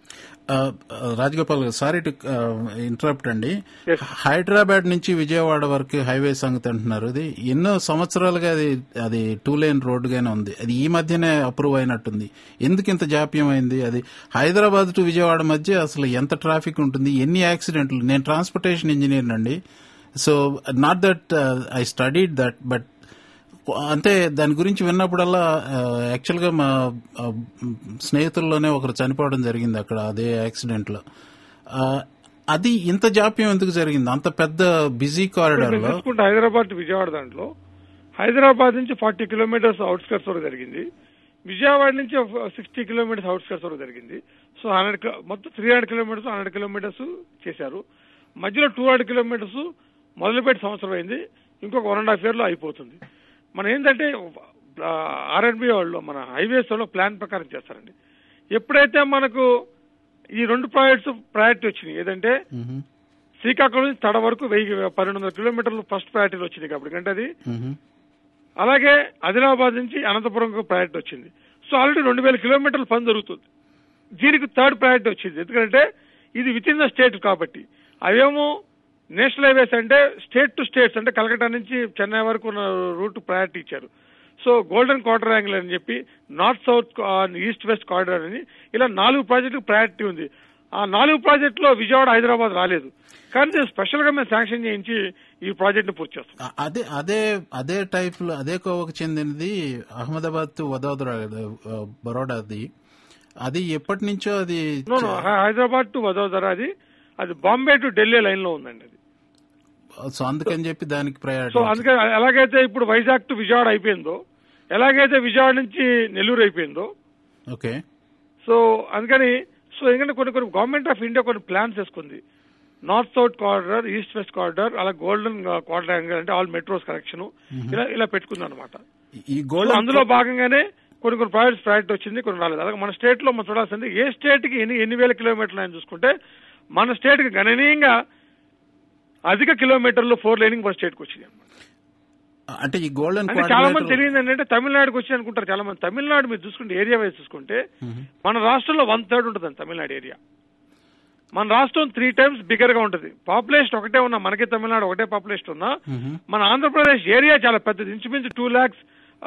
రాజగోపాల్ గారు సారీ టు ఇంటరప్ట్ అండి హైదరాబాద్ నుంచి విజయవాడ వరకు హైవే సంగతి అంటున్నారు ఇది ఎన్నో సంవత్సరాలుగా అది అది టూ లేన్ రోడ్డుగానే ఉంది అది ఈ మధ్యనే అప్రూవ్ అయినట్టుంది ఎందుకు ఇంత జాప్యం అయింది అది హైదరాబాద్ టు విజయవాడ మధ్య అసలు ఎంత ట్రాఫిక్ ఉంటుంది ఎన్ని యాక్సిడెంట్లు నేను ట్రాన్స్పోర్టేషన్ ఇంజనీర్ అండి so not that I studied that but అంటే దాని గురించి విన్నప్పుడల్లా యాక్చువల్ గా మా ఆ, స్నేహితుల్లోనే ఒకరు చనిపోవడం జరిగింది అక్కడ అదే యాక్సిడెంట్ లో ఆ, అది ఇంత జాప్యం ఎందుకు జరిగింది అంత పెద్ద బిజీ కారిడార్ మీరు లో చూసుకుంటే హైదరాబాద్ టు విజయవాడ దాంట్లో హైదరాబాద్ నుంచి ఫార్టీ కిలోమీటర్స్ అవుట్స్కర్ట్స్ వరకు జరిగింది విజయవాడ నుంచి సిక్స్టీ కిలోమీటర్స్ అవుట్స్కర్ట్స్ వరకు జరిగింది సో హండ్రెడ్ మొత్తం three hundred kilometres hundred kilometres చేశారు మధ్యలో టూ హండ్రెడ్ కిలోమీటర్స్ మొదలుపెట్టి సంవత్సరం అయింది ఇంకొక వన్ అండ్ హాఫ్ ఇయర్ లో అయిపోతుంది మనం ఏంటంటే ఆర్ఎన్బి వాళ్ళు మన హైవేస్ లో ప్లాన్ ప్రకారం చేస్తారండి ఎప్పుడైతే మనకు ఈ రెండు ప్రాజెక్ట్స్ ప్రయారిటీ వచ్చినాయి ఏదంటే మ్మ్. శ్రీకాకుళం నుంచి తడ వరకు వెయ్యి పన్నెండు వందల కిలోమీటర్లు ఫస్ట్ ప్రయారిటీలో వచ్చింది కాబట్టి అంటే అది మ్మ్. అలాగే ఆదిలాబాద్ నుంచి అనంతపురంకు ప్రయారిటీ వచ్చింది సో ఆల్రెడీ రెండు వేల కిలోమీటర్ల పని జరుగుతుంది దీనికి థర్డ్ ప్రయారిటీ వచ్చింది ఎందుకంటే ఇది విత్ ఇన్ ద స్టేట్ కాబట్టి అవేమో నేషనల్ హైవేస్ అంటే స్టేట్ టు స్టేట్స్ అంటే కలకట్టా నుంచి చెన్నై వరకు ఉన్న రూట్ ప్రయారిటీ ఇచ్చారు సో గోల్డెన్ క్వార్టర్ యాంగిల్ అని చెప్పి north south east west corridor అని ఇలా నాలుగు ప్రాజెక్టులకు ప్రయారిటీ ఉంది ఆ నాలుగు ప్రాజెక్టులో విజయవాడ హైదరాబాద్ రాలేదు కానీ నేను స్పెషల్ గా మేము శాంక్షన్ చేయించి ఈ ప్రాజెక్ట్ ని పూర్తి చేస్తాం అ- అదే అదే అదే టైప్ లో అదే కోవకు చెందినది అహ్మదాబాద్ టు వదోదరా ఆ, బరోడాది అది ఎప్పటి నుంచో అది no no Hyderabad to Vadodara అది అది బాంబే టు ఢిల్లీ లైన్ లో ఉందండి అది సో అందుకని చెప్పి దానికి సో ప్రయారిటీ అందుకే ఎలాగైతే ఇప్పుడు వైజాగ్ టు విజయవాడ అయిపోయిందో ఎలాగైతే విజయవాడ నుంచి నెల్లూరు అయిపోయిందో ఓకే సో అందుకని సో ఎందుకంటే కొన్ని కొన్ని గవర్నమెంట్ ఆఫ్ ఇండియా కొన్ని ప్లాన్స్ వేసుకుంది north south corridor east west corridor అలా గోల్డెన్ కారిడార్ అంటే ఆల్ మెట్రోస్ కనెక్షన్ ఇలా ఇలా పెట్టుకుంది అనమాట ఈ సో గోల్డెన్ అందులో భాగంగానే కొన్ని కొన్ని ప్రాజెక్ట్స్ ప్రయారిటీ వచ్చింది కొన్ని రాలేదు అలాగే మన స్టేట్ లో మనం చూడాల్సింది ఏ స్టేట్ కి ఎన్ని ఎన్ని వేల కిలోమీటర్లు అని చూసుకుంటే మన స్టేట్ కి గణనీయంగా అధిక కిలోమీటర్లు ఫోర్ లైనింగ్ మన స్టేట్ కి వచ్చింది అన్నమాట. అంటే ఈ గోల్డెన్ అంటే చాలా మంది తెలియదు ఏంటంటే తమిళనాడుకి వచ్చి అనుకుంటారు చాలా మంది తమిళనాడు మీరు చూసుకుంటే ఏరియా వైజ్ చూసుకుంటే మన రాష్ట్రంలో వన్ థర్డ్ ఉంటుంది తమిళనాడు ఏరియా మన రాష్ట్రం త్రీ టైమ్స్ బిగర్ గా ఉంటుంది పాపులేషన్ ఒకటే ఉన్నా మనకి తమిళనాడు ఒకటే పాపులేషన్ ఉన్నా మన ఆంధ్రప్రదేశ్ ఏరియా చాలా పెద్దది ఇంచుమించు two lakhs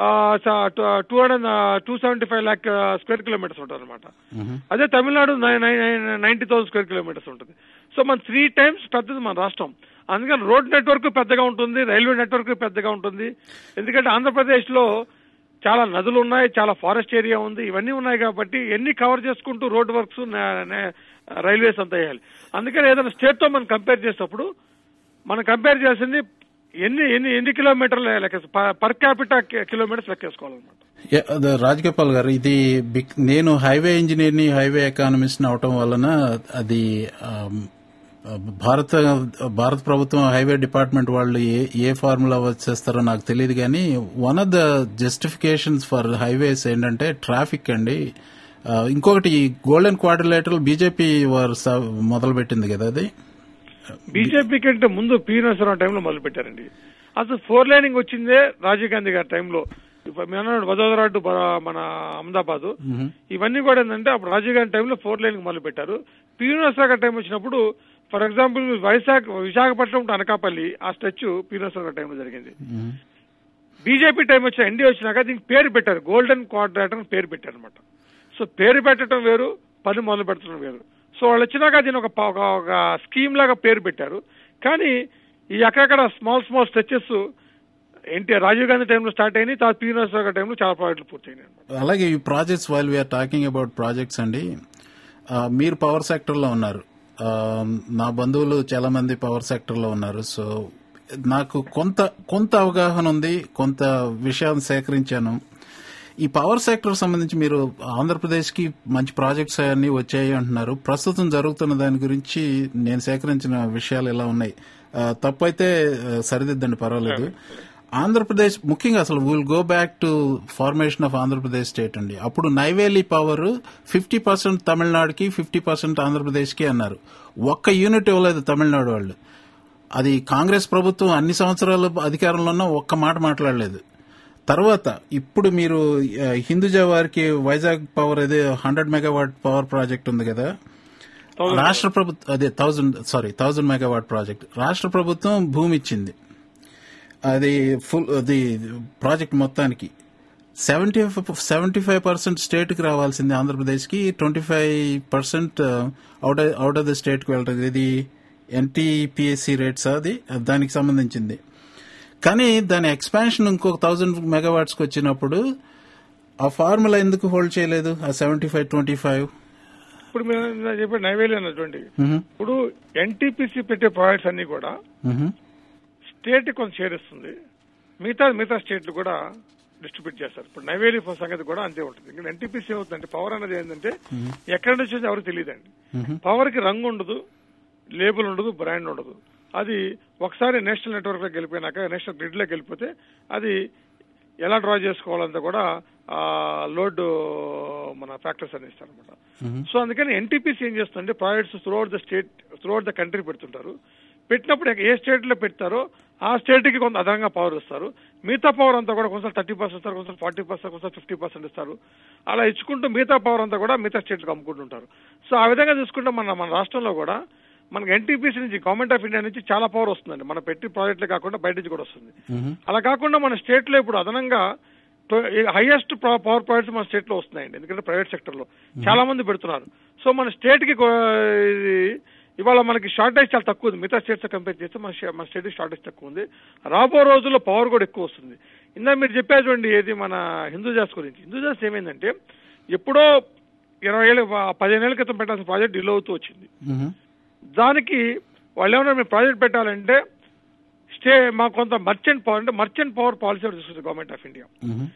two hundred two seventy five lakh square kilometres ఉంటుంది అనమాట అదే Tamil Nadu ninety thousand square kilometres ఉంటుంది సో మన త్రీ టైమ్స్ పెద్దది మన రాష్ట్రం అందుకని రోడ్ నెట్వర్క్ పెద్దగా ఉంటుంది రైల్వే నెట్వర్క్ పెద్దగా ఉంటుంది ఎందుకంటే ఆంధ్రప్రదేశ్ లో చాలా నదులు ఉన్నాయి చాలా ఫారెస్ట్ ఏరియా ఉంది ఇవన్నీ ఉన్నాయి కాబట్టి ఎన్ని కవర్ చేసుకుంటూ రోడ్ వర్క్స్ రైల్వేస్ అంతా వేయాలి అందుకని ఏదైనా స్టేట్ తో మనం కంపేర్ చేసేటప్పుడు మనం కంపేర్ చేసింది ఎన్ని ఎన్ని ఎన్ని కిలోమీటర్లు లెక్క పర్ క్యాపిటల్ కిలోమీటర్స్ లెక్కేసుకోవాలన్నమాట యా, అదే రాజగోపాల్ గారు ఇది బిగ్- నేను హైవే ఇంజనీర్ ని హైవే ఎకానమిస్ట్ ని అవటం వలన అది ఆమ్, భారత భారత ప్రభుత్వం హైవే డిపార్ట్మెంట్ వాళ్ళు ఏ ఏ ఫార్ములా వచ్చేస్తారో నాకు తెలియదు కానీ one of the justifications for highways ఏంటంటే ట్రాఫిక్ అండి ఆ, ఇంకొకటి గోల్డెన్ క్వాడ్రిలేటరల్ బీజేపీ వారు స- మొదలు పెట్టింది కదా అది బీజేపీ కంటే ముందు పి నరసింహరావు టైంలో మొదలు పెట్టారండి అసలు ఫోర్ లైనింగ్ వచ్చిందే రాజీవ్ గాంధీ గారి టైంలో ఇప్పుడు మీరు అన్నాడు వదోదరా టు బ- మన అహ్మదాబాద్ ఇవన్నీ కూడా ఏంటంటే అప్పుడు రాజీవ్ గాంధీ టైంలో ఫోర్ లైనింగ్ మొదలు పెట్టారు పి నరసింహరావు గారి టైం వచ్చినప్పుడు for example Visakha Visakhapatnam to Anakapalli ఆ స్ట్రెచ్ పి నరసింహరావు గారి టైంలో జరిగింది బీజేపీ టైం వచ్చిన ఎన్డీ వచ్చినాక దీనికి పేరు పెట్టారు గోల్డెన్ క్వాడ్రేటర్ అని పేరు పెట్టారు అనమాట సో పేరు పెట్టడం వేరు పని మొదలు పెట్టడం వేరు సో వాళ్ళు వచ్చినాక దీని ఒక ప- ఒక- ఒక స్కీమ్ లాగా పేరు పెట్టారు కానీ ఈ అక్కడక్కడ small small stretches NTR Rajiv Gandhi టైంలో స్టార్ట్ అయినాయి తర్వాత పీ నరసింహరావు గారి టైంలో చాలా ప్రాజెక్టులు పూర్తయినాయి అనమాట అలాగే ఈ projects while we're talking about projects అండి ఆ, మీరు పవర్ సెక్టర్ లో ఉన్నారు ఆ, నా బంధువులు చాలా మంది పవర్ సెక్టర్ లో ఉన్నారు సో నాకు కొంత కొంత అవగాహన ఉంది కొంత విషయాన్ని సేకరించాను ఈ పవర్ సెక్టర్ సంబంధించి మీరు ఆంధ్రప్రదేశ్ కి మంచి ప్రాజెక్ట్స్ అన్ని వచ్చాయి అంటున్నారు ప్రస్తుతం జరుగుతున్న దాని గురించి నేను సేకరించిన విషయాలు ఎలా ఉన్నాయి ఆ, తప్పైతే ఆ, సరిదిద్దండి పర్వాలేదు ఆంధ్రప్రదేశ్ ముఖ్యంగా అసలు will go back to formation of Andhra Pradesh state అండి అప్పుడు నైవేలి పవర్ ఫిఫ్టీ పర్సెంట్ తమిళనాడుకి ఫిఫ్టీ పర్సెంట్ ఆంధ్రప్రదేశ్కి అన్నారు ఒక్క యూనిట్ ఇవ్వలేదు తమిళనాడు వాళ్ళు అది కాంగ్రెస్ ప్రభుత్వం అన్ని సంవత్సరాలు అధికారంలో ఉన్న ఒక్క మాట మాట్లాడలేదు తర్వాత ఇప్పుడు మీరు ఆ, హిందూజా వారికి వైజాగ్ పవర్ అదే హండ్రెడ్ మెగావాట్ పవర్ ప్రాజెక్ట్ ఉంది కదా రాష్ట్ర ప్రభుత్వం అదే thousand sorry thousand megawatt project రాష్ట్ర ప్రభుత్వం భూమి ఇచ్చింది అది ఫుల్ అది ప్రాజెక్ట్ మొత్తానికి seventy seventy five percent state కి రావాల్సింది ఆంధ్రప్రదేశ్ కి twenty five percent out out of the state కి వెళ్తుంది ఇది ఎన్టీపీఎస్సీ రేట్స్ అది దానికి సంబంధించింది కానీ దాని ఎక్స్పాన్షన్ ఇంకొక థౌజండ్ మెగావాట్స్కి వచ్చినప్పుడు ఆ ఫార్ములా ఎందుకు హోల్డ్ చేయలేదు ఆ సెవెంటీ ఫైవ్ ట్వంటీ ఫైవ్ ఇప్పుడు మీరు ఇందాక చెప్పిన నైవేలి అన్నటువంటి ఇప్పుడు ఎన్టీపీసీ పెట్టే ప్రాజెక్ట్స్ అన్ని కూడా స్టేట్ కొంత షేర్ ఇస్తుంది మిగతా మిగతా స్టేట్లు కూడా డిస్ట్రిబ్యూట్ చేస్తారు ఇప్పుడు నైవేలి సంగతి కూడా అంతే ఉంటుంది ఇంకా ఎన్టీపీసీ అవుతుందంటే పవర్ అనేది ఏంటంటే ఎక్కడి నుంచి వచ్చిందో ఎవరికి తెలియదండి పవర్ కి రంగు ఉండదు లేబుల్ ఉండదు బ్రాండ్ ఉండదు అది ఒకసారి నేషనల్ నెట్వర్క్ లోకి వెళ్ళిపోయినాక నేషనల్ గ్రిడ్ లోకి వెళ్ళిపోతే అది ఎలా డ్రా చేసుకోవాలంతా కూడా ఆ లోడ్ మన ఫ్యాక్టర్స్ అని ఇస్తారనమాట సో అందుకని ఎన్టీపీసీ ఏం చేస్తుందంటే projects throughout the state throughout the country పెడుతుంటారు పెట్టినప్పుడు ఏ స్టేట్ లో పెడతారో ఆ స్టేట్ కి కొంత అదనంగా పవర్ ఇస్తారు మిగతా పవర్ అంతా కూడా కొంచెం థర్టీ పర్సెంట్ ఇస్తారు కొంచెం ఫార్టీ పర్సెంట్ కొంచెం ఫిఫ్టీ పర్సెంట్ ఇస్తారు అలా ఇచ్చుకుంటూ మిగతా పవర్ అంతా కూడా మిగతా స్టేట్లకు అమ్ముకుంటుంటారు సో ఆ విధంగా చూసుకుంటే మన మన రాష్ట్రంలో కూడా మనకి ఎన్టీపీసీ నుంచి గవర్నమెంట్ ఆఫ్ ఇండియా నుంచి చాలా పవర్ వస్తుందండి మన పెట్టి ప్రాజెక్టులు కాకుండా బయట నుంచి కూడా వస్తుంది అలా కాకుండా మన స్టేట్ లో ఇప్పుడు అదనంగా హైయెస్ట్ పవర్ ప్రాజెక్ట్స్ మన స్టేట్ లో వస్తున్నాయండి ఎందుకంటే ప్రైవేట్ సెక్టర్ లో చాలా మంది పెడుతున్నారు సో మన స్టేట్ కి కో- ఇది ఇవాళ మనకి షార్టేజ్ చాలా తక్కువ ఉంది మిగతా స్టేట్స్ కంపేర్ చేస్తే మన స్టే- మన స్టేట్ షార్టేజ్ తక్కువ ఉంది రాబో రోజుల్లో పవర్ కూడా ఎక్కువ వస్తుంది ఇందా మీరు చెప్పారు చూడండి ఏది మన హిందూజాస్ గురించి హిందూజాస్ ఏమైందంటే ఎప్పుడో ఇరవై ఏళ్ళు పదిహేను ఏళ్ళ క్రితం పెట్టాల్సిన ప్రాజెక్ట్ డిలే అవుతూ వచ్చింది దానికి వాళ్ళు ఏమన్నా మేము ప్రాజెక్ట్ పెట్టాలంటే స్టే మాకు కొంత మర్చెంట్ పవర్ అంటే మర్చెంట్ పవర్ పాలసీ ఒకటి తీసుకుంది గవర్నమెంట్ ఆఫ్ ఇండియా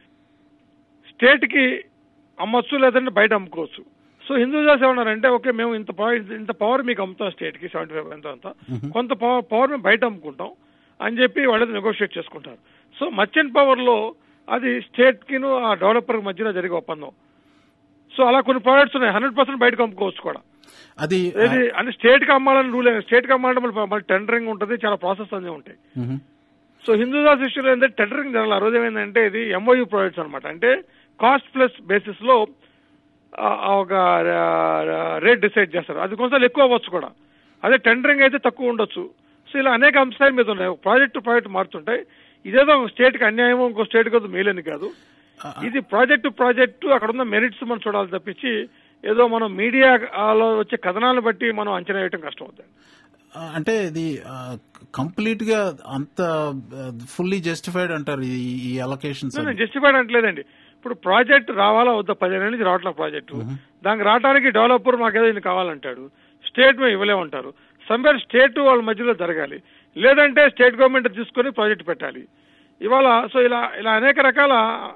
స్టేట్ కి అమ్మొచ్చు లేదంటే బయట అమ్ముకోవచ్చు సో హిందూజాస్ ఏమన్నారంటే ఓకే మేము ఇంత పవర్ ఇంత పవర్ మీకు అమ్ముతాం స్టేట్ కి సెవెంటీ ఫైవ్ ఎంత అంత కొంత పవర్ పవర్ మేము బయట అమ్ముకుంటాం అని చెప్పి వాళ్ళది నెగోషియేట్ చేసుకుంటారు సో మర్చెంట్ పవర్ లో అది స్టేట్ కిను ఆ డెవలపర్ మధ్యలో జరిగే ఒప్పందం సో అలా కొన్ని ప్రాజెక్ట్స్ ఉన్నాయి హండ్రెడ్ పర్సెంట్ బయటకు అమ్ముకోవచ్చు కూడా అది ఏది అంటే స్టేట్ కి అమ్మాలని రూల్ స్టేట్ కి అమ్మాలంటే మళ్ళీ మళ్ళీ టెండరింగ్ ఉంటుంది చాలా ప్రాసెస్ అన్నీ ఉంటాయి మ్మ్. సో హిందూదాస్ విషయంలో ఏంటంటే టెండరింగ్ జరగాలి ఆ రోజు ఏమైందంటే ఇది ఎంఓయూ ప్రాజెక్ట్స్ అనమాట అంటే కాస్ట్ ప్లస్ బేసిస్ లో ఆ, ఆ ఒక రేట్ డిసైడ్ చేస్తారు అది కొంచెం ఎక్కువ అవ్వచ్చు కూడా అదే టెండరింగ్ అయితే తక్కువ ఉండొచ్చు సో ఇలా అనేక అంశాల మీద ఉన్నాయి ప్రాజెక్ట్ టు ప్రాజెక్ట్ మారుతుంటాయి ఇదేదో ఒక స్టేట్ కి అన్యాయం ఇంకో స్టేట్ కి మేలని కాదు ఇది ప్రాజెక్టు ప్రాజెక్టు అక్కడ ఉన్న మెరిట్స్ మనం చూడాలి తప్పించి ఏదో మనం మీడియాలో వచ్చే కథనాలను బట్టి మనం అంచనా వేయటం కష్టం అవుతుంది ఆ, అంటే ఇది కంప్లీట్ గా అంత ఫుల్లీ జస్టిఫైడ్ అంటారు ఈ- ఈ అలొకేషన్స్ నేను జస్టిఫైడ్ అంటలేదండి ఇప్పుడు ప్రాజెక్ట్ రావాలా వద్దా పదిహేను నుంచి రావట్లే ప్రాజెక్టు దానికి రావడానికి డెవలపర్ మాకేదో ఇది కావాలంటాడు స్టేట్ మేము ఇవ్వలేమంటారు సంబేర్ స్టేట్ వాళ్ళ మధ్యలో జరగాలి లేదంటే స్టేట్ గవర్నమెంట్ తీసుకొని ప్రాజెక్ట్ పెట్టాలి ఇవాళ సో ఇలా ఇలా అనేక రకాల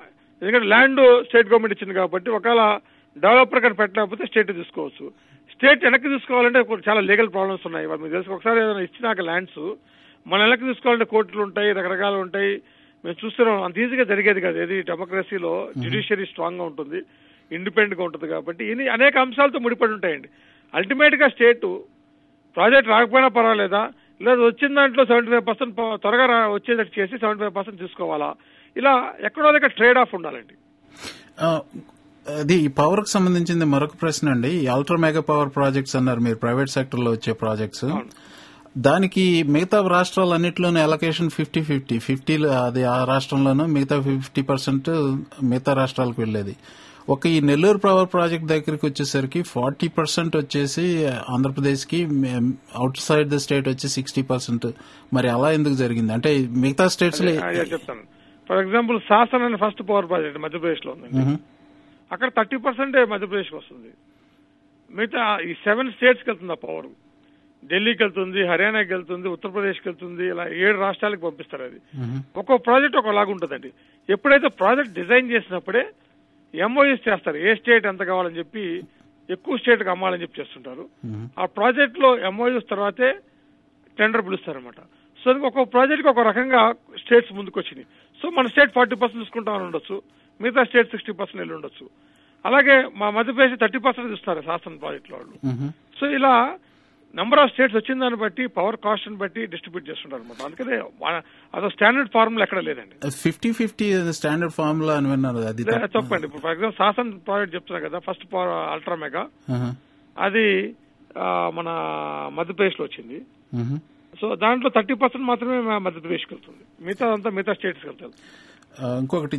ఎందుకంటే ల్యాండ్ స్టేట్ గవర్నమెంట్ ఇచ్చింది కాబట్టి ఒకవేళ డెవలపర్ కానీ పెట్టలేకపోతే స్టేట్ తీసుకోవచ్చు స్టేట్ వెనక్కి తీసుకోవాలంటే కొన్ని చాలా లీగల్ ప్రాబ్లమ్స్ ఉన్నాయి వాళ్ళు మీకు తెలుసు ఒకసారి ఏదైనా ఇచ్చినాక ల్యాండ్స్ మన వెనక్కి తీసుకోవాలంటే కోర్టులు ఉంటాయి రకరకాలు ఉంటాయి మేము చూస్తున్నాం అంత ఈజీగా జరిగేది కాదు ఏది డెమోక్రసీలో జ్యుడిషియరీ స్ట్రాంగ్ గా ఉంటుంది ఇండిపెండెంట్ గా ఉంటుంది కాబట్టి ఇన్ని అనేక అంశాలతో ముడిపడి ఉంటాయండి అల్టిమేట్ గా స్టేట్ ప్రాజెక్ట్ రాకపోయినా పర్వాలేదా లేదా వచ్చిన దాంట్లో సెవెంటీ ఫైవ్ పర్సెంట్ త్వరగా రా- వచ్చేటట్టు చేసి సెవెంటీ ఫైవ్ పర్సెంట్ తీసుకోవాలా ఇలా ఎక్కడో దగ్గర ట్రేడ్ ఆఫ్ ఉండాలండి ఆ, అది ఈ పవర్ కి సంబంధించింది మరొక ప్రశ్న అండి ఈ అల్ట్రా మెగా పవర్ ప్రాజెక్ట్స్ అన్నారు మీరు ప్రైవేట్ సెక్టర్ లో వచ్చే ప్రాజెక్ట్స్ దానికి మిగతా రాష్ట్రాలన్నింటిలోనూ అలొకేషన్ ఫిఫ్టీ ఫిఫ్టీ ఫిఫ్టీ అది ఆ రాష్ట్రంలోనూ మిగతా ఫిఫ్టీ పర్సెంట్ మిగతా రాష్ట్రాలకు వెళ్ళేది ఒక ఈ నెల్లూరు పవర్ ప్రాజెక్ట్ దగ్గరికి వచ్చేసరికి ఫార్టీ పర్సెంట్ వచ్చేసి ఆంధ్రప్రదేశ్ కి అవుట్ సైడ్ ద స్టేట్ వచ్చి సిక్స్టీ పర్సెంట్ మరి అలా ఎందుకు జరిగింది అంటే మిగతా స్టేట్స్ లో అదే చెప్తాను ఫర్ ఎగ్జాంపుల్ శాసన్ అనే ఫస్ట్ పవర్ ప్రాజెక్ట్ మధ్యప్రదేశ్ లో ఉందండి మ్మ్. అక్కడ థర్టీ పర్సెంట్ మధ్యప్రదేశ్కి వస్తుంది మిగతా ఈ సెవెన్ స్టేట్స్కి వెళ్తుంది ఆ పవర్ ఢిల్లీకి వెళ్తుంది హర్యానాకి వెళ్తుంది ఉత్తరప్రదేశ్కి వెళ్తుంది ఇలా ఏడు రాష్ట్రాలకు పంపిస్తారు అది ఒక్కో ప్రాజెక్ట్ ఒకలాగా ఉంటుందండి ఎప్పుడైతే ప్రాజెక్ట్ డిజైన్ చేసినప్పుడే ఎంఓఎస్ చేస్తారు ఏ స్టేట్ ఎంత కావాలని చెప్పి ఎక్కువ స్టేట్కి అమ్మాలని చెప్పి చేస్తుంటారు ఆ ప్రాజెక్ట్ లో ఎంఓఎస్ తర్వాతే టెండర్ పిలుస్తారనమాట సో అందుకు ఒక్కొక్క ప్రాజెక్ట్కి ఒక రకంగా స్టేట్స్ ముందుకు వచ్చినాయి సో మన స్టేట్ ఫార్టీ పర్సెంట్ తీసుకుంటామని ఉండొచ్చు మిగతా స్టేట్ సిక్స్టీ పర్సెంట్ వెళ్ళి ఉండొచ్చు అలాగే మా మధ్యప్రదేశ్ థర్టీ పర్సెంట్ ఇస్తారు శాసన ప్రాజెక్ట్ వాళ్ళు మ్మ్. సో ఇలా నంబర్ ఆఫ్ స్టేట్స్ వచ్చిన దాన్ని బట్టి పవర్ కాస్ట్ బట్టి డిస్ట్రిబ్యూట్ చేస్తుంటారు అనమాట అందుకనే మన- అదో స్టాండర్డ్ ఫార్ములా ఎక్కడ లేదండి ఫిఫ్టీ ఫిఫ్టీ స్టాండర్డ్ ఫార్ములా అని విన్నారు అది లే- తప్పండి ఇప్పుడు ఫర్ ఎగ్జాంపుల్ శాసన్ ప్రాజెక్ట్ చెప్తున్నా కదా ఫస్ట్ పవర్ అల్ట్రా మెగా ఆహా. అది ఆ, మన మధ్యప్రదేశ్ లో వచ్చింది మ్మ్. సో దాంట్లో థర్టీ పర్సెంట్ మాత్రమే మా మధ్యప్రదేశ్కి వెళ్తుంది మిగతా అంతా మిగతా స్టేట్స్కి వెళ్తారు ఆ, ఇంకొకటి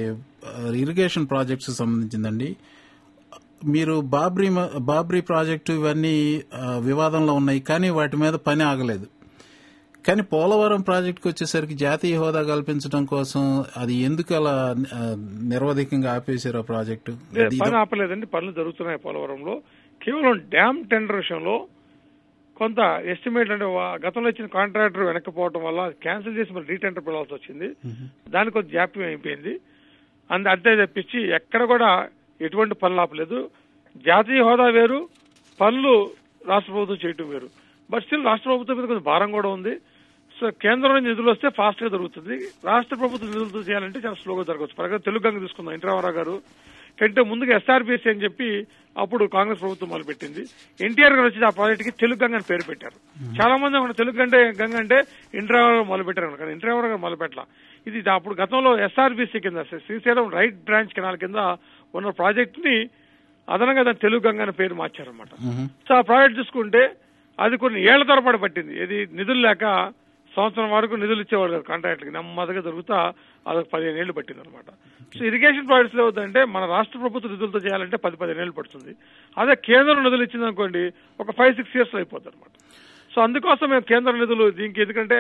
ఇరిగేషన్ ప్రాజెక్ట్స్ సంబంధించిందండి మీరు బాబ్రీ మ- బాబ్రీ ప్రాజెక్టు ఇవన్నీ ఆ, వివాదంలో ఉన్నాయి కానీ వాటి మీద పని ఆగలేదు కానీ పోలవరం ప్రాజెక్టుకి వచ్చేసరికి జాతీయ హోదా కల్పించడం కోసం అది ఎందుకు అలా ఆ, నిరవధికంగా ఆపేశారు ఆ ప్రాజెక్టు లేదు, అది- పని ఆపలేదండి పనులు జరుగుతున్నాయి పోలవరంలో కేవలం డ్యామ్ టెండర్ విషయంలో కొంత ఎస్టిమేట్ అంటే వా- గతంలో ఇచ్చిన కాంట్రాక్టర్ వెనక్కిపోవడం వల్ల క్యాన్సిల్ చేసి మరి రీటెండర్ పిలవాల్సి వచ్చింది దానికి కొంచెం జాప్యం అయిపోయింది అంద అంతే తప్పించి ఎక్కడ కూడా ఎటువంటి పనులు ఆపలేదు జాతీయ హోదా వేరు పనులు రాష్ట్ర ప్రభుత్వం చేయటం వేరు బట్ స్టిల్ రాష్ట్ర ప్రభుత్వం మీద కొంచెం భారం కూడా ఉంది సో కేంద్రం నుంచి నిధులు వస్తే ఫాస్ట్ గా జరుగుతుంది రాష్ట్ర ప్రభుత్వం నిధులతో చేయాలంటే చాలా స్లోగా జరగవచ్చు పరగా తెలుగు గంగ తీసుకుందాం ఎన్టీ రామారావు గారు కంటే ముందుగా ఎస్ఆర్బీసీ అని చెప్పి అప్పుడు కాంగ్రెస్ ప్రభుత్వం మొదలుపెట్టింది ఎన్టీఆర్ గారు వచ్చి ఆ ప్రాజెక్ట్ కి తెలుగు గంగ అని పేరు పెట్టారు చాలా మంది అనుకున్నారు తెలుగు అంటే గంగ అంటే ఎన్టీ రామారావు గారు మొదలు పెట్టారు కానీ ఎన్టీ రామారావు గారు మొదలు పెట్టాల ఇది దా- అప్పుడు గతంలో ఎస్ఆర్బీసీ కింద శ్రీశైలం రైట్ బ్రాంచ్ కెనాల్ కింద ఉన్న ప్రాజెక్ట్ ని అదనంగా దాన్ని తెలుగు గంగ అని పేరు మార్చారన్నమాట సో ఆ ప్రాజెక్ట్ చూసుకుంటే అది కొన్ని ఏళ్ల తరబడి పట్టింది ఇది నిధులు లేక సంవత్సరం వరకు నిధులు ఇచ్చేవారు కాదు కాంట్రాక్ట్కి నెమ్మదిగా దొరుకుతా అదొక పదిహేను ఏళ్ళు పట్టింది అనమాట సో ఇరిగేషన్ ప్రాజెక్ట్స్ అవుతుందంటే మన రాష్ట్ర ప్రభుత్వ నిధులతో చేయాలంటే పది పదిహేను ఏళ్ళు పడుతుంది అదే కేంద్రం నిధులు ఇచ్చింది అనుకోండి ఒక ఫైవ్ సిక్స్ ఇయర్స్ అయిపోతుంది అనమాట సో అందుకోసం మేము కేంద్ర నిధులు దీనికి ఎందుకంటే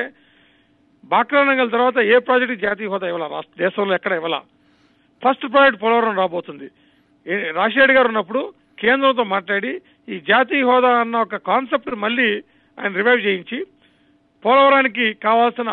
బాక్రానంగల్ తర్వాత ఏ ప్రాజెక్ట్ జాతీయ హోదా ఇవ్వాలా రాష్ట్ర దేశంలో ఎక్కడ ఇవ్వాలా ఫస్ట్ ప్రాజెక్ట్ పోలవరం రాబోతుంది ఏ- రాజశేఖర్ గారు ఉన్నప్పుడు కేంద్రంతో మాట్లాడి ఈ జాతీయ హోదా అన్న ఒక కాన్సెప్ట్ మళ్ళీ ఆయన రివైవ్ చేయించి పోలవరానికి కావాల్సిన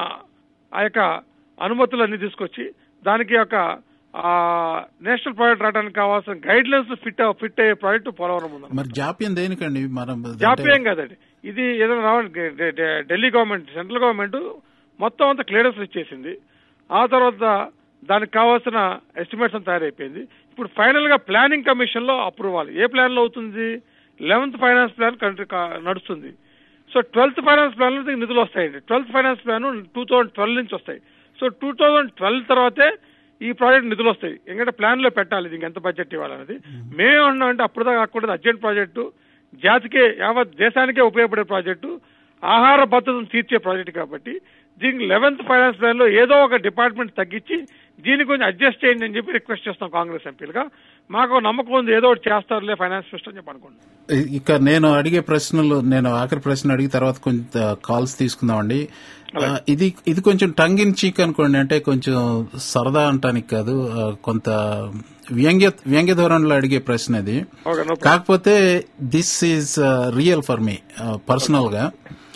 ఆ యొక్క అనుమతులన్నీ తీసుకొచ్చి దానికి ఒక ఆ, నేషనల్ ప్రాజెక్ట్ రావడానికి కావాల్సిన గైడ్ లైన్స్ ఫిట్ ఫిట్ అయ్యే ప్రాజెక్ట్ పోలవరం ఉంది మరి జాప్యం దేనికండి మనం అంటే- జాప్యం కాదండి ఇది ఏదైనా రావాలి ఢ- ఢ- ఢ- ఢిల్లీ గవర్నమెంట్ సెంట్రల్ గవర్నమెంట్ మొత్తం అంతా క్లియరెన్స్ ఇచ్చేసింది ఆ తర్వాత దానికి కావాల్సిన ఎస్టిమేట్స్ అంతా తయారైపోయింది ఇప్పుడు ఫైనల్ గా ప్లానింగ్ కమిషన్ లో అప్రూవల్ ఏ ప్లాన్ లో అవుతుంది లెవెన్త్ ఫైనాన్స్ ప్లాన్ కంట్రీ కా- నడుస్తుంది సో ట్వెల్త్ ఫైనాన్స్ ప్లాన్ లో దీనికి నిధులు వస్తాయండి twelfth finance plan two thousand twelve నుంచి వస్తాయి సో టూ థౌసండ్ ట్వెల్వ్ తర్వాతే ఈ ప్రాజెక్ట్ నిధులు వస్తాయి ఎందుకంటే ప్లాన్ లో పెట్టాలి దీనికి ఎంత బడ్జెట్ ఇవ్వాలనేది మేమేమన్నాం అంటే అప్పుడుదా కాకుండా అర్జెంట్ ప్రాజెక్టు జాతికే యావత్ దేశానికే ఉపయోగపడే ప్రాజెక్టు ఆహార భద్రతను తీర్చే ప్రాజెక్ట్ కాబట్టి దీనికి లెవెన్త్ ఫైనాన్స్ ప్లాన్ లో ఏదో ఒక డిపార్ట్మెంట్ తగ్గించి దీన్ని కొంచెం అడ్జస్ట్ చేయండి అని చెప్పి రిక్వెస్ట్ చేస్తాం కాంగ్రెస్ ఎంపీలుగా మాకు ఒక నమ్మకం ఉంది ఏదో ఒకటి చేస్తారులే ఫైనాన్స్ మినిస్టర్ అని చెప్పి అనుకోండి ఇక నేను అడిగే ప్రశ్నలు నేను ఆఖరి ప్రశ్న అడిగి తర్వాత కొంచెం కాల్స్ తీసుకుందామండి ఆ, ఇది ఇది కొంచెం టంగ్ ఇన్ చీక్ అనుకోండి అంటే కొంచెం సరదా అంటానికి కాదు ఆ, కొంత వ్యంగ్య వ్యంగ్య ధోరణిలో అడిగే ప్రశ్న ఇది ఓకే నో కాకపోతే this is real for me personal గా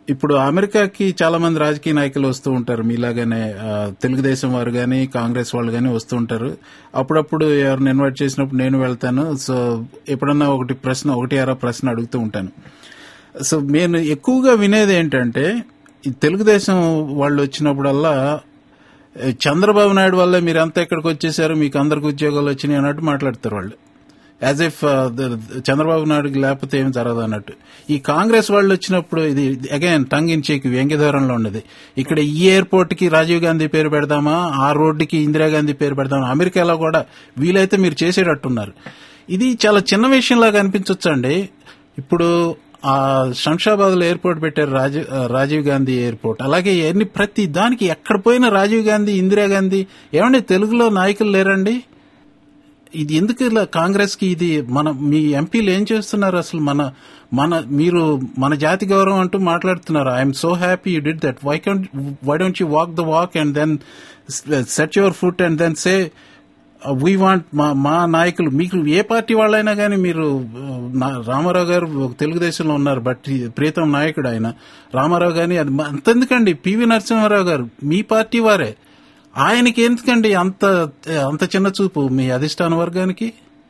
ఇప్పుడు అమెరికాకి చాలా మంది రాజకీయ నాయకులు వస్తూ ఉంటారు మీలాగానే ఆ, తెలుగుదేశం వారు గాని కాంగ్రెస్ వాళ్ళు గాని వస్తూ ఉంటారు అప్పుడప్పుడు ఎవరిని ఇన్వైట్ చేసినప్పుడు నేను వెళ్తాను సో ఎప్పుడన్నా ఒకటి ప్రశ్న ఒకటి అర ప్రశ్న అడుగుతూ ఉంటాను సో నేను ఎక్కువగా వినేది ఏంటంటే ఈ తెలుగుదేశం వాళ్ళు వచ్చినప్పుడల్లా ఏ, చంద్రబాబు నాయుడు వల్ల మీరు అంతా ఎక్కడికి వచ్చేసారు మీకు అందరికి ఉద్యోగాలు వచ్చినాయి అన్నట్టు మాట్లాడతారు వాళ్ళు యాజ్ ఇఫ్ చంద్రబాబు నాయుడుకి లేకపోతే ఏం జరగదు అన్నట్టు ఈ కాంగ్రెస్ వాళ్ళు వచ్చినప్పుడు ఇది అగైన్ టంగ్ ఇన్ చేకి వ్యంగ్యధోరణలో ఉన్నది ఇక్కడ ఈ ఎయిర్పోర్ట్ కి రాజీవ్ గాంధీ పేరు పెడదామా ఆ రోడ్డుకి ఇందిరాగాంధీ పేరు పెడదామా అమెరికాలో కూడా వీలైతే మీరు చేసేటట్టున్నారు ఇది చాలా చిన్న విషయంలాగా అనిపించవచ్చు అండి ఇప్పుడు ఆ శంషాబాద్ లో ఎయిర్పోర్ట్ పెట్టారు రాజీవ్ రాజీవ్ గాంధీ ఎయిర్పోర్ట్ అలాగే ఎన్ని ప్రతి దానికి ఎక్కడ పోయినా రాజీవ్ గాంధీ ఇందిరాగాంధీ ఏమండి తెలుగులో నాయకులు లేరండి ఇది ఎందుకు ఇలా కాంగ్రెస్ కి ఇది మన మీ ఎంపీలు ఏం చేస్తున్నారు అసలు మన మన మీరు మన జాతి గౌరవం అంటూ మాట్లాడుతున్నారు I'm so happy you did that why can why don't you walk the walk and then set your foot and then say we want మా మా నాయకులు మీకు ఏ పార్టీ వాళ్ళైనా కానీ మీరు uh, నా- రామారావు గారు తెలుగుదేశంలో ఉన్నారు బట్ ఈ ప్రీతం నాయకుడు ఆయన రామారావు గాని అది మ- అంతెందుకండి పివి నరసింహారావు గారు మీ పార్టీ వారే ఆయనకి ఎందుకండి అంత అంత చిన్న చూపు మీ అధిష్టాన వర్గానికి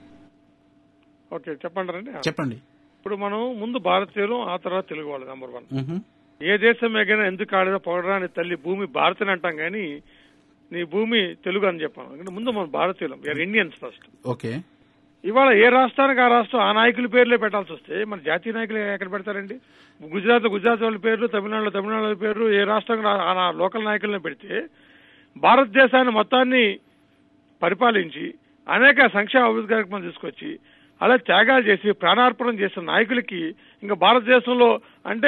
ఓకే చెప్పండి చెప్పండి ఇప్పుడు మనం ముందు భారతీయులు ఆ తర్వాత తెలుగు వాళ్ళు నెంబర్ వన్ మ్హూ. ఏ దేశం ఎగైనా ఎందుకు ఆడదో పొగడరాని తల్లి భూమి భారతని అంటాం కానీ నీ భూమి తెలుగు అని చెప్పాను ఎందుకంటే ముందు మనం భారతీయులం వీఆర్ ఇండియన్స్ ఫస్ట్ ఓకే ఇవాళ ఏ రాష్ట్రానికి ఆ రాష్ట్రం ఆ నాయకుల పేర్లే పెట్టాల్సి వస్తే మన జాతీయ నాయకులు ఎక్కడ పెడతారండి గుజరాత్ గుజరాత్ వాళ్ళ పేర్లు తమిళనాడులో తమిళనాడు వాళ్ళ పేర్లు ఏ రాష్ట్రం ఆ లోకల్ నాయకులను పెడితే భారతదేశాన్ని మొత్తాన్ని పరిపాలించి అనేక సంక్షేమ అభివృద్ధి కార్యక్రమాలు తీసుకొచ్చి అలా త్యాగాలు చేసి ప్రాణార్పణం చేసిన నాయకులకి ఇంకా భారతదేశంలో అంటే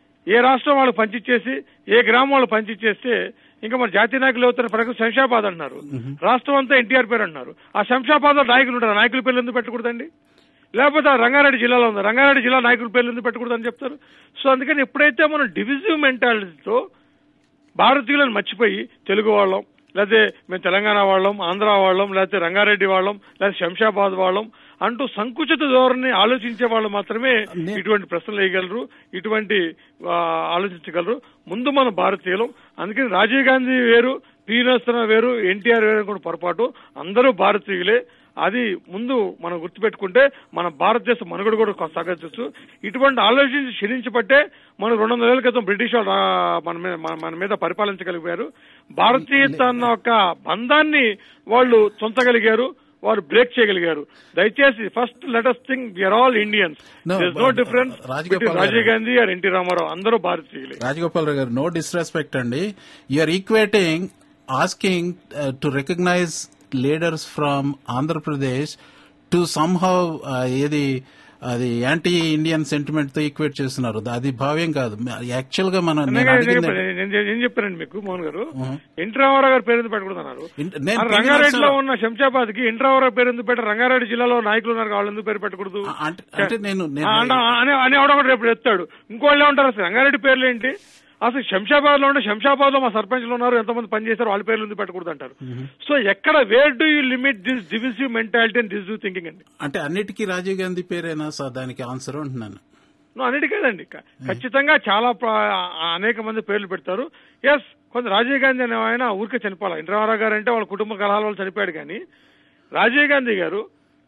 ఏ రాష్ట్రం వాళ్ళు పంచిచ్చేసి ఏ గ్రామం వాళ్ళు పంచిచ్చేస్తే ఇంకా మన జాతీయ నాయకులు అవుతున్న ప్రకారం శంషాబాద్ అంటున్నారు రాష్ట్రం అంతా ఎన్టీఆర్ పేరు అంటున్నారు ఆ శంషాబాద్ లో నాయకులు ఉంటారు ఆ నాయకుల పేర్లు ఎందుకు పెట్టకూడదండి లేకపోతే ఆ రంగారెడ్డి జిల్లాలో ఉంది రంగారెడ్డి జిల్లా నాయకుల పేర్లు ఎందుకు పెట్టకూడదని చెప్తారు సో అందుకని ఎప్పుడైతే మనం డివిజివ్ మెంటాలిటీతో భారతీయులను మర్చిపోయి తెలుగు వాళ్ళం లేకపోతే మేము తెలంగాణ వాళ్ళం ఆంధ్ర వాళ్ళం లేకపోతే రంగారెడ్డి వాళ్ళం లేకపోతే శంషాబాద్ వాళ్ళం అంటూ సంకుచిత ధోరణి ఆలోచించే వాళ్ళు మాత్రమే నే- ఇటువంటి ప్రశ్నలు వేయగలరు ఇటువంటి ఆ, ఆలోచించగలరు ముందు మన భారతీయులం అందుకని రాజీవ్ గాంధీ వేరు పి నరసింహ వేరు ఎన్టీఆర్ వేరు కూడా పొరపాటు అందరూ భారతీయులే అది ముందు మనం గుర్తుపెట్టుకుంటే మన భారతదేశ మనుగడ కూడా కొనసాగించవచ్చు ఇటువంటి ఆలోచించి క్షీణించబట్టే మనం రెండు వందల ఏళ్ల క్రితం బ్రిటిష్ వాళ్ళు ఆ, మన మీద మన- మన మీద పరిపాలించగలిగారు భారతీయత అన్న ఒక బంధాన్ని వాళ్ళు చొంతగలిగారు వారు బ్రేక్ చేయగలిగారు దయచేసి first let us thing we are all Indians No, no but, difference Rajagopal garu- Rajiv Gandhi or NT Rama Rao అందరూ భారతీయులే రాజగోపాల్ గారు నో డిస్రెస్పెక్ట్ అండి you are equating asking to recognize leaders from Andhra Pradesh to somehow ఏది అది యాంటీ ఇండియన్ సెంటిమెంట్ తో ఈక్వేట్ చేస్తున్నారు అది భావ్యం కాదు యాక్చువల్ గా మనం నేను నేను అడిగింది చెప్పాను, నేను- ఏం చెప్పానండి మీకు మోహన్ గారు ఎన్టీ రామారావు గారి పేరు ఎందుకు పెట్టకూడదన్నారు ఇంట- నేను ఆ పివి రంగారెడ్డిలో నరసింహ- ఉన్న శంషాబాద్ కి ఎన్టీ రామారావు పేరు ఎందుకు పెట్టారు రంగారెడ్డి జిల్లాలో నాయకులు ఉన్నారు వాళ్ళు ఎందుకు పేరు పెట్టకూడదు ఆ, అంటే అంటే నేను నేను ఆ, అంటే అనే అనే ఆవిడ కూడా రేపు ఎత్తాడు ఇంకోళ్ళే ఉంటారు అసలు రంగారెడ్డి పేర్లు ఏంటి అసలు శంషాబాద్ లో ఉంటే శంషాబాద్ లో మా సర్పంచ్లు ఉన్నారు ఎంతమంది పనిచేశారు వాళ్ళ పేర్లు ఎందుకు పెట్టకూడదు అంటారు సో ఎక్కడ where do you limit this divisive mentality and divisive thinking అండి అంటే అన్నిటికీ రాజీవ్ గాంధీ పేరేనా సార్ దానికి ఆన్సర్ అంటున్నాను నువ్వు అన్నిటికేదండి క- ఖచ్చితంగా చాలా ప్ర- అనేక మంది పేర్లు పెడతారు ఎస్ కొంత రాజీవ్ గాంధీ అనే ఆయన ఊరికే చనిపోవాలి ఇంద్రవరావు గారు అంటే వాళ్ళ కుటుంబ కలహాల వల్ల చనిపోయాడు కానీ రాజీవ్ గాంధీ గారు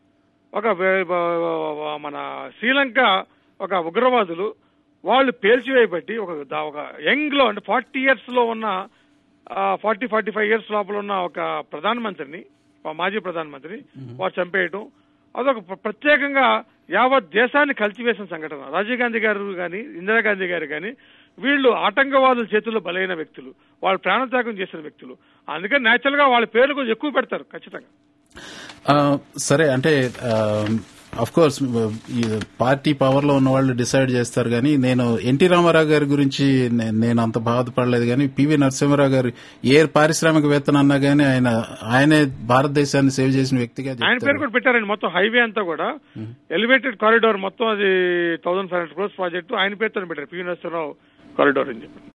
ఒక వే- వ- మన శ్రీలంక ఒక ఉగ్రవాదులు వాళ్ళు పేల్చివేయబట్టి ఒక దా- ఒక యంగ్ లో అంటే ఫార్టీ ఇయర్స్ లో ఉన్న ఫార్టీ ఫార్టీ ఫైవ్ ఇయర్స్ లోపల ఉన్న ఒక ప్రధానమంత్రిని ఆ మాజీ ప్రధానమంత్రిని వారు చంపేయటం అదొక ప్ర- ప్రత్యేకంగా యావత్ దేశాన్ని కలిసివేసిన సంఘటన రాజీవ్ గాంధీ గారు కానీ ఇందిరాగాంధీ గారు కానీ వీళ్ళు ఆటంకవాదుల చేతుల్లో బలైన వ్యక్తులు వాళ్ళు ప్రాణత్యాగం చేసిన వ్యక్తులు అందుకని నేచురల్ గా వాళ్ళ పేర్లు కొంచెం ఎక్కువ పెడతారు ఖచ్చితంగా ఆ, సరే అంటే అఫ్ కోర్స్ ఈ పార్టీ పవర్ లో ఉన్న వాళ్ళు డిసైడ్ చేస్తారు కానీ నేను ఎన్టీ రామారావు గారి గురించి నే- నేను అంత బాధపడలేదు కానీ పివి నరసింహారావు గారు ఏ పారిశ్రామికవేత్తన అన్నా కానీ ఆయన ఆయనే భారతదేశాన్ని సేవ్ చేసిన వ్యక్తిగా ఆయన పేరు చెప్తారు కూడా పెట్టారండి మొత్తం హైవే అంతా కూడా ఎలివేటెడ్ కారిడార్ మొత్తం అది thousand five hundred crores project ఆయన పేరుతో పెట్టారు పివి నరసింహరావు కారిడార్ అని చెప్పి